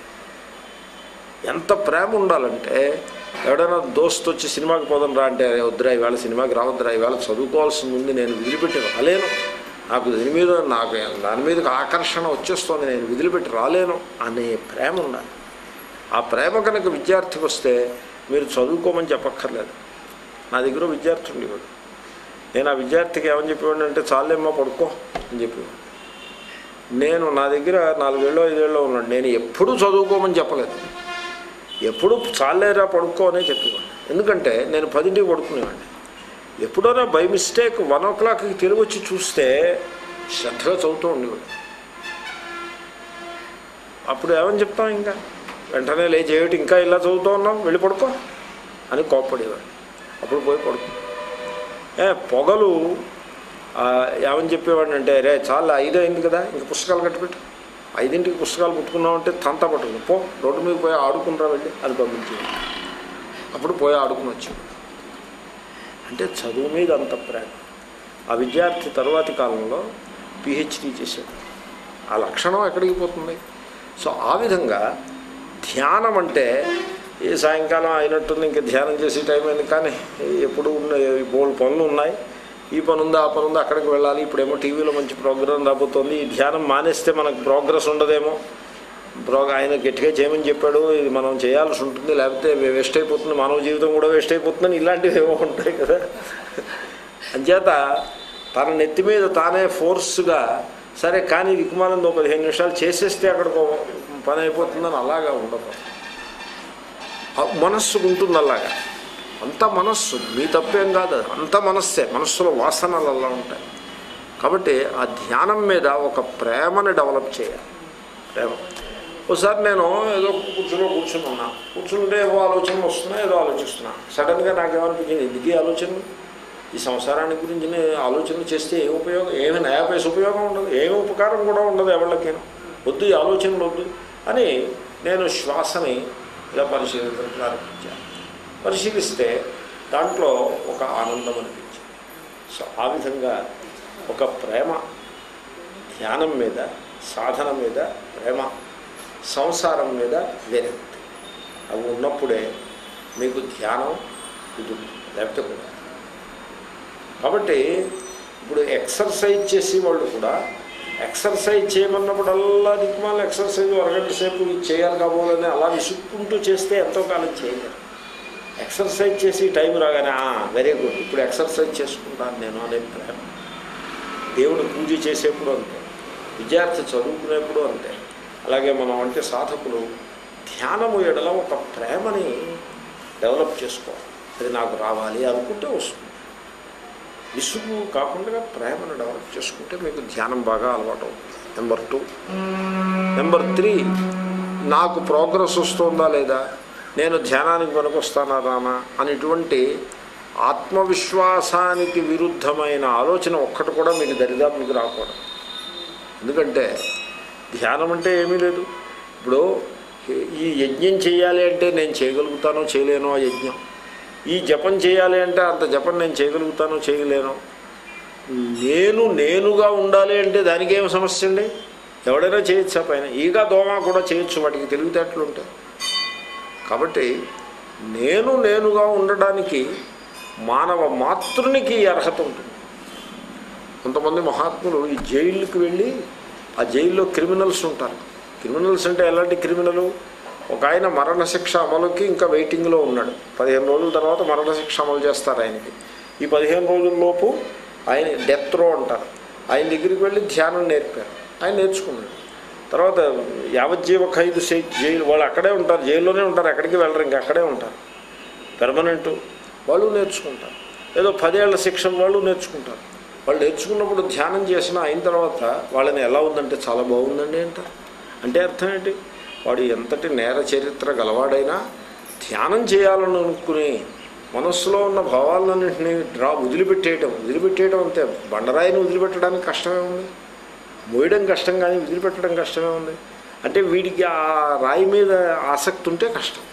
ఎంత ప్రేమ ఉండాలంటే ఎవడైనా దోస్తు వచ్చి సినిమాకి పోదాం రా అంటే వద్దురా ఇవాళ సినిమాకి రావద్దురా ఇవాళ చదువుకోవాల్సింది ఉంది నేను వదిలిపెట్టి రాలేను నాకు దీని మీద నాకు దాని మీద ఆకర్షణ వచ్చేస్తుంది నేను వదిలిపెట్టి రాలేను అనే ప్రేమ ఉండాలి ఆ ప్రేమ కనుక విద్యార్థికి వస్తే మీరు చదువుకోమని చెప్పక్కర్లేదు నా దగ్గర విద్యార్థి ఉండేవాడు నేను ఆ విద్యార్థికి ఏమని చెప్పేవాడిని అంటే చాలేమ్మా పడుకో అని చెప్పేవాడు నేను నా దగ్గర నాలుగేళ్ళు ఐదేళ్ళు ఉన్నాడు నేను ఎప్పుడూ చదువుకోమని చెప్పలేదు ఎప్పుడు చాలేరా పడుకో అనే చెప్పేవాడిని ఎందుకంటే నేను పదింటికి పడుకునేవాడిని ఎప్పుడైనా బై మిస్టేక్ వన్ ఓ క్లాక్కి తిరిగి వచ్చి చూస్తే శ్రద్ధగా చదువుతూ ఉండేవాడు అప్పుడు ఏమని చెప్తాం ఇంకా వెంటనే లేచి ఏమిటి ఇంకా ఇలా చదువుతూ ఉన్నాం వెళ్ళి పడుకో అని కోప్పడేవాడు అప్పుడు పోయి పడుకో ఏ పొగలు ఆ, ఏమని చెప్పేవాడిని అంటే రే చాలా ఐదు అయింది కదా ఇంక పుస్తకాలు కట్టిపెట్టు ఐదింటికి పుస్తకాలు పుట్టుకున్నామంటే తంతా పట్టుకుని పో రోడ్డు మీద పోయి ఆడుకుంటా వెళ్ళి అని పంపించేది అప్పుడు పోయి ఆడుకుని వచ్చేవాడు అంటే చదువు మీద అంత ప్రేమ ఆ విద్యార్థి తరువాతి కాలంలో పిహెచ్డీ చేశాడు ఆ లక్షణం ఎక్కడికి పోతుంది సో ఆ విధంగా ధ్యానం అంటే ఈ సాయంకాలం అయినట్టుంది ఇంకా ధ్యానం చేసే టైం అయింది కానీ ఎప్పుడు ఉన్నాయి బోల్డ్ పనులు ఉన్నాయి ఈ పని ఉంది ఆ పని ఉంది అక్కడికి వెళ్ళాలి ఇప్పుడేమో టీవీలో మంచి ప్రోగ్రాం రాబోతోంది ఈ ధ్యానం మానేస్తే మనకు ప్రోగ్రెస్ ఉండదేమో ప్రోగ ఆయన గట్టిగా చేయమని చెప్పాడు ఇది మనం చేయాల్సి ఉంటుంది లేకపోతే వేస్ట్ అయిపోతుంది మానవ జీవితం కూడా వేస్ట్ అయిపోతుందని ఇలాంటివి ఏమో ఉంటాయి కదా అంచేత తన నెత్తి మీద తానే ఫోర్స్గా సరే కానీ దిక్కుమాలంతో పదిహేను నిమిషాలు చేసేస్తే అక్కడికి ఓ పని అయిపోతుందని అలాగా ఉండదు ఆ మనస్సు ఉంటుంది అలాగా అంత మనస్సు మీ తప్పేం కాదు అది. అంత మనస్సే మనస్సులో వాసనలు అలా ఉంటాయి కాబట్టి ఆ ధ్యానం మీద ఒక ప్రేమని డెవలప్ చేయాలి ప్రేమ ఒకసారి నేను ఏదో కూర్చుని కూర్చుని ఉన్నా కూర్చుంటే ఏవో ఆలోచనలు వస్తున్నాయి ఏదో ఆలోచిస్తున్నా సడన్గా నాకేమనిపించింది ఎందుకు ఈ ఆలోచనలు ఈ సంసారాన్ని గురించి నేను ఆలోచనలు చేస్తే ఏం ఉపయోగం ఏమి నయాపేసి ఉపయోగం ఉండదు ఏమి ఉపకారం కూడా ఉండదు ఎవరికైనా వద్దు ఈ ఆలోచనలు వద్దు అని నేను శ్వాసని ఇలా పరిశీలించడం ప్రారంభించాను పరిశీలిస్తే దాంట్లో ఒక ఆనందం అనిపించింది సో ఆ విధంగా ఒక ప్రేమ ధ్యానం మీద సాధన మీద ప్రేమ సంసారం మీద విరక్తి అవి ఉన్నప్పుడే మీకు ధ్యానం కుదురుతుంది లేకపోతే కూడా కాబట్టి ఇప్పుడు ఎక్సర్సైజ్ చేసే వాళ్ళు కూడా ఎక్సర్సైజ్ చేయమన్నప్పుడల్లా దిక్కుమాల ఎక్సర్సైజ్ అరగంట సేపు ఇది చేయాలి కాబోలని అలా విసుక్కుంటూ చేస్తే ఎంతో కాలం చేయలేరు ఎక్సర్సైజ్ చేసి టైం రాగానే వెరీ గుడ్ ఇప్పుడు ఎక్సర్సైజ్ చేసుకుంటాను నేను అనే ప్రేమ దేవుడు పూజ చేసేప్పుడు అంతే విద్యార్థి చదువుకునేప్పుడు అంతే అలాగే మనం అంటే సాధకులు ధ్యానము ఎడల ఒక ప్రేమని డెవలప్ చేసుకోవాలి అది నాకు రావాలి అనుకుంటే వస్తుంది విసుగు కాకుండా ప్రేమను డెవలప్ చేసుకుంటే మీకు ధ్యానం బాగా అలవాటు అవుతుంది నెంబర్ టూ నెంబర్ త్రీ నాకు ప్రోగ్రెస్ వస్తుందా లేదా నేను ధ్యానానికి పనికొస్తానా రానా అనేటువంటి ఆత్మవిశ్వాసానికి విరుద్ధమైన ఆలోచన ఒక్కటి కూడా మీకు దరిదాపు మీకు రాకూడదు ఎందుకంటే ధ్యానం అంటే ఏమీ లేదు ఇప్పుడు ఈ యజ్ఞం చేయాలి అంటే నేను చేయగలుగుతానో చేయలేనో ఆ యజ్ఞం ఈ జపం చేయాలి అంటే అంత జపం నేను చేయగలుగుతానో చేయలేను నేను నేనుగా ఉండాలి అంటే దానికి ఏం సమస్య అండి ఎవడైనా చేయొచ్చు ఆ పైన ఈగా దోమ కూడా చేయొచ్చు వాటికి తెలివితేటలు ఉంటాయి కాబట్టి నేను నేనుగా ఉండడానికి మానవ మాతృనికి ఈ అర్హత ఉంటుంది కొంతమంది మహాత్ములు ఈ జైలుకి వెళ్ళి ఆ జైల్లో క్రిమినల్స్ ఉంటారు క్రిమినల్స్ అంటే ఎలాంటి క్రిమినల్ ఒక ఆయన మరణశిక్ష అమలుకి ఇంకా వెయిటింగ్లో ఉన్నాడు పదిహేను రోజుల తర్వాత మరణశిక్ష అమలు చేస్తారు ఆయనకి ఈ పదిహేను రోజుల లోపు ఆయన డెత్ రో అంటారు ఆయన దగ్గరికి వెళ్ళి ధ్యానం నేర్పారు ఆయన నేర్చుకున్నాడు తర్వాత యావజ్జీవ ఖైదు సే- జైలు వాళ్ళు అక్కడే ఉంటారు జైల్లోనే ఉంటారు ఎక్కడికి వెళ్ళరు ఇంకా అక్కడే ఉంటారు పెర్మనెంట్ వాళ్ళు నేర్చుకుంటారు ఏదో పదేళ్ల శిక్ష వాళ్ళు నేర్చుకుంటారు వాళ్ళు నేర్చుకున్నప్పుడు ధ్యానం చేసిన అయిన తర్వాత వాళ్ళని ఎలా ఉందంటే చాలా బాగుందండి అంటారు అంటే అర్థం ఏంటి వాడు ఎంతటి నేర చరిత్ర గలవాడైనా ధ్యానం చేయాలని అనుకుని మనస్సులో ఉన్న భావాలన్నింటినీ డ్రా వదిలిపెట్టేయటం వదిలిపెట్టేయటం అంతే బండరాయిని వదిలిపెట్టడానికి కష్టమే ఉంది మోయడం కష్టం కానీ వదిలిపెట్టడం కష్టమే ఉంది అంటే వీడికి ఆ రాయి మీద ఆసక్తి ఉంటే కష్టం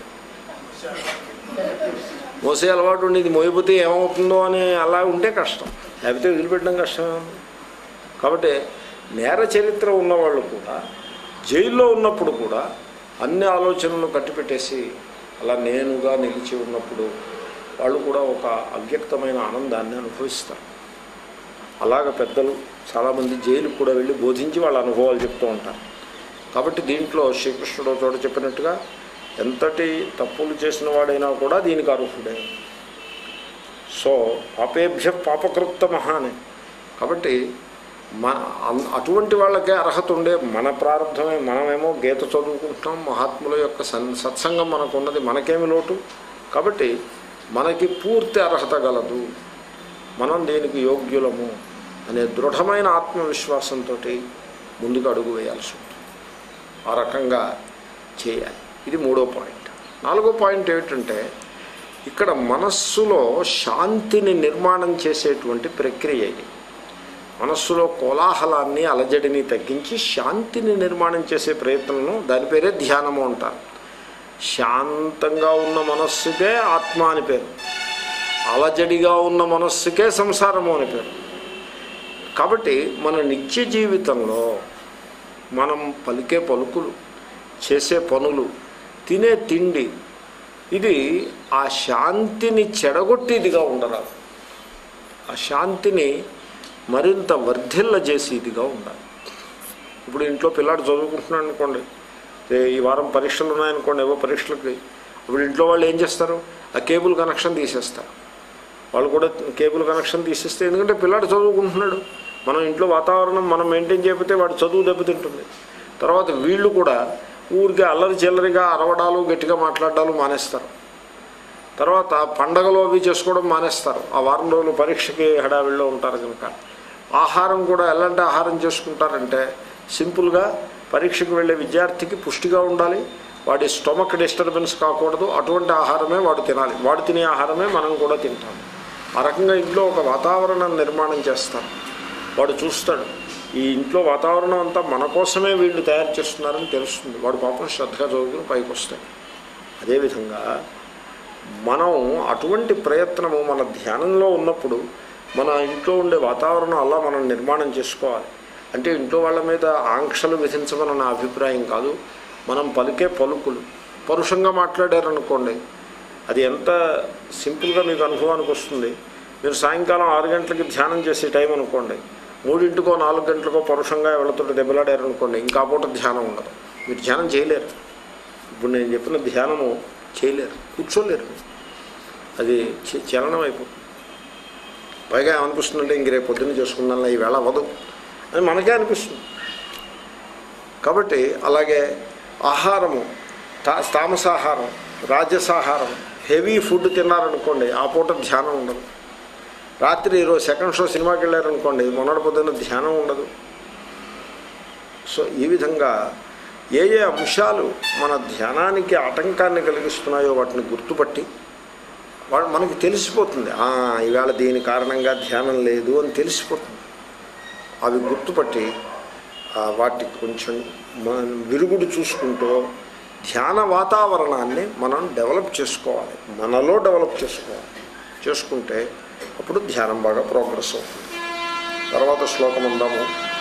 మోసే అలవాటు ఉండేది మోయిపోతే ఏమవుతుందో అని అలా ఉంటే కష్టం లేకపోతే వదిలిపెట్టడం కష్టమే ఉంది కాబట్టి నేర చరిత్ర ఉన్నవాళ్ళు కూడా జైల్లో ఉన్నప్పుడు కూడా అన్ని ఆలోచనలు కట్టిపెట్టేసి అలా నేనుగా నిలిచి ఉన్నప్పుడు వాళ్ళు కూడా ఒక అవ్యక్తమైన ఆనందాన్ని అనుభవిస్తారు అలాగ పెద్దలు చాలామంది జైలుకు కూడా వెళ్ళి బోధించి వాళ్ళ అనుభవాలు చెప్తూ ఉంటారు కాబట్టి దీంట్లో శ్రీకృష్ణుడు ఒక చోట చెప్పినట్టుగా ఎంతటి తప్పులు చేసిన వాడైనా కూడా దీనికి అర్హుడే సో పాపేభ్య పాపకృత మహానే కాబట్టి మన అన్- అటువంటి వాళ్ళకే అర్హత ఉండే మన ప్రారంభమే మనమేమో గీత చదువుకుంటున్నాం మహాత్ముల యొక్క సన్ సత్సంగం మనకు ఉన్నది మనకేమి లోటు కాబట్టి మనకి పూర్తి అర్హత గలదు మనం దీనికి యోగ్యులము అనే దృఢమైన ఆత్మవిశ్వాసంతో ముందుకు అడుగు వేయాల్సి ఉంటుంది ఆ రకంగా చేయాలి ఇది మూడో పాయింట్ నాలుగో పాయింట్ ఏమిటంటే ఇక్కడ మనస్సులో శాంతిని నిర్మాణం చేసేటువంటి ప్రక్రియ ఇది మనస్సులో కోలాహలాన్ని అలజడిని తగ్గించి శాంతిని నిర్మాణం చేసే ప్రయత్నంలో దాని పేరే ధ్యానము అంటారు శాంతంగా ఉన్న మనస్సుకే ఆత్మ అని పేరు అలజడిగా ఉన్న మనస్సుకే సంసారము అని పేరు కాబట్టి మన నిత్య జీవితంలో మనం పలికే పలుకులు చేసే పనులు తినే తిండి ఇది ఆ శాంతిని చెడగొట్టేదిగా ఉండరాదు ఆ శాంతిని మరింత వర్ధిల్ల చేసేదిగా ఉండాలి ఇప్పుడు ఇంట్లో పిల్లాడు చదువుకుంటున్నాడు అనుకోండి ఏ ఈ వారం పరీక్షలు ఉన్నాయనుకోండి ఏవో పరీక్షలకి ఇప్పుడు ఇంట్లో వాళ్ళు ఏం చేస్తారు ఆ కేబుల్ కనెక్షన్ తీసేస్తారు వాళ్ళు కూడా కేబుల్ కనెక్షన్ తీసేస్తే ఎందుకంటే పిల్లాడు చదువుకుంటున్నాడు మనం ఇంట్లో వాతావరణం మనం మెయింటైన్ చేయకపోతే వాడు చదువు దెబ్బతింటుంది తర్వాత వీళ్ళు కూడా ఊరికే అల్లరి చిల్లరిగా అరవడాలు గట్టిగా మాట్లాడాలు మానేస్తారు తర్వాత పండగలు అవి చేసుకోవడం మానేస్తారు ఆ వారం రోజులు పరీక్షకి హడావిడిలో ఉంటారు కనుక ఆహారం కూడా ఎలాంటి ఆహారం చేసుకుంటారంటే సింపుల్గా పరీక్షకు వెళ్ళే విద్యార్థికి పుష్టిగా ఉండాలి వాడి స్టొమక్ డిస్టర్బెన్స్ కాకూడదు అటువంటి ఆహారమే వాడు తినాలి వాడు తినే ఆహారమే మనం కూడా తింటాం ఆ రకంగా ఇంట్లో ఒక వాతావరణం నిర్మాణం చేస్తాం వాడు చూస్తాడు ఈ ఇంట్లో వాతావరణం అంతా మన కోసమే వీళ్ళు తయారు చేస్తున్నారని తెలుస్తుంది వాడు పాపం శ్రద్ధగా చదువుకుని పైకి వస్తాడు అదేవిధంగా మనం అటువంటి ప్రయత్నము మన ధ్యానంలో ఉన్నప్పుడు మన ఇంట్లో ఉండే వాతావరణం అలా మనం నిర్మాణం చేసుకోవాలి అంటే ఇంట్లో వాళ్ళ మీద ఆంక్షలు విధించమని నా అభిప్రాయం కాదు మనం పలికే పలుకులు పరుషంగా మాట్లాడారనుకోండి అది ఎంత సింపుల్గా మీకు అనుభవానికి వస్తుంది మీరు సాయంకాలం ఆరు గంటలకి ధ్యానం చేసే టైం అనుకోండి మూడింటికో నాలుగు గంటలకో పరుషంగా ఎవరితో దెబ్బలాడారనుకోండి ఇంకా పూట ధ్యానం ఉండదు మీరు ధ్యానం చేయలేరు ఇప్పుడు నేను చెప్పిన ధ్యానము చేయలేరు కూర్చోలేరు అది చ- చలనం అయిపోతుంది పైగా ఏమనిపిస్తుందంటే ఇంక రేపు పొద్దున్న చేసుకుందాం ఈ వేళ అవ్వదు అని మనకే అనిపిస్తుంది కాబట్టి అలాగే ఆహారము తా తామసాహారం రాజసాహారం హెవీ ఫుడ్ తిన్నారనుకోండి ఆ పూట ధ్యానం ఉండదు రాత్రి ఈరోజు సెకండ్ షో సినిమాకి వెళ్ళారనుకోండి మొన్నటి పొద్దున్న ధ్యానం ఉండదు సో ఈ విధంగా ఏ ఏ అంశాలు మన ధ్యానానికి ఆటంకాన్ని కలిగిస్తున్నాయో వాటిని గుర్తుపట్టి వాడు మనకి తెలిసిపోతుంది "ఆ, ఈవేళ దీని కారణంగా ధ్యానం లేదు అని తెలిసిపోతుంది అవి గుర్తుపట్టి ఆ, వాటికి కొంచెం మనం విరుగుడు చూసుకుంటూ ధ్యాన వాతావరణాన్ని మనం డెవలప్ చేసుకోవాలి మనలో డెవలప్ చేసుకోవాలి చేసుకుంటే అప్పుడు ధ్యానం బాగా ప్రోగ్రెస్ అవుతుంది తర్వాత శ్లోకం ఉందాము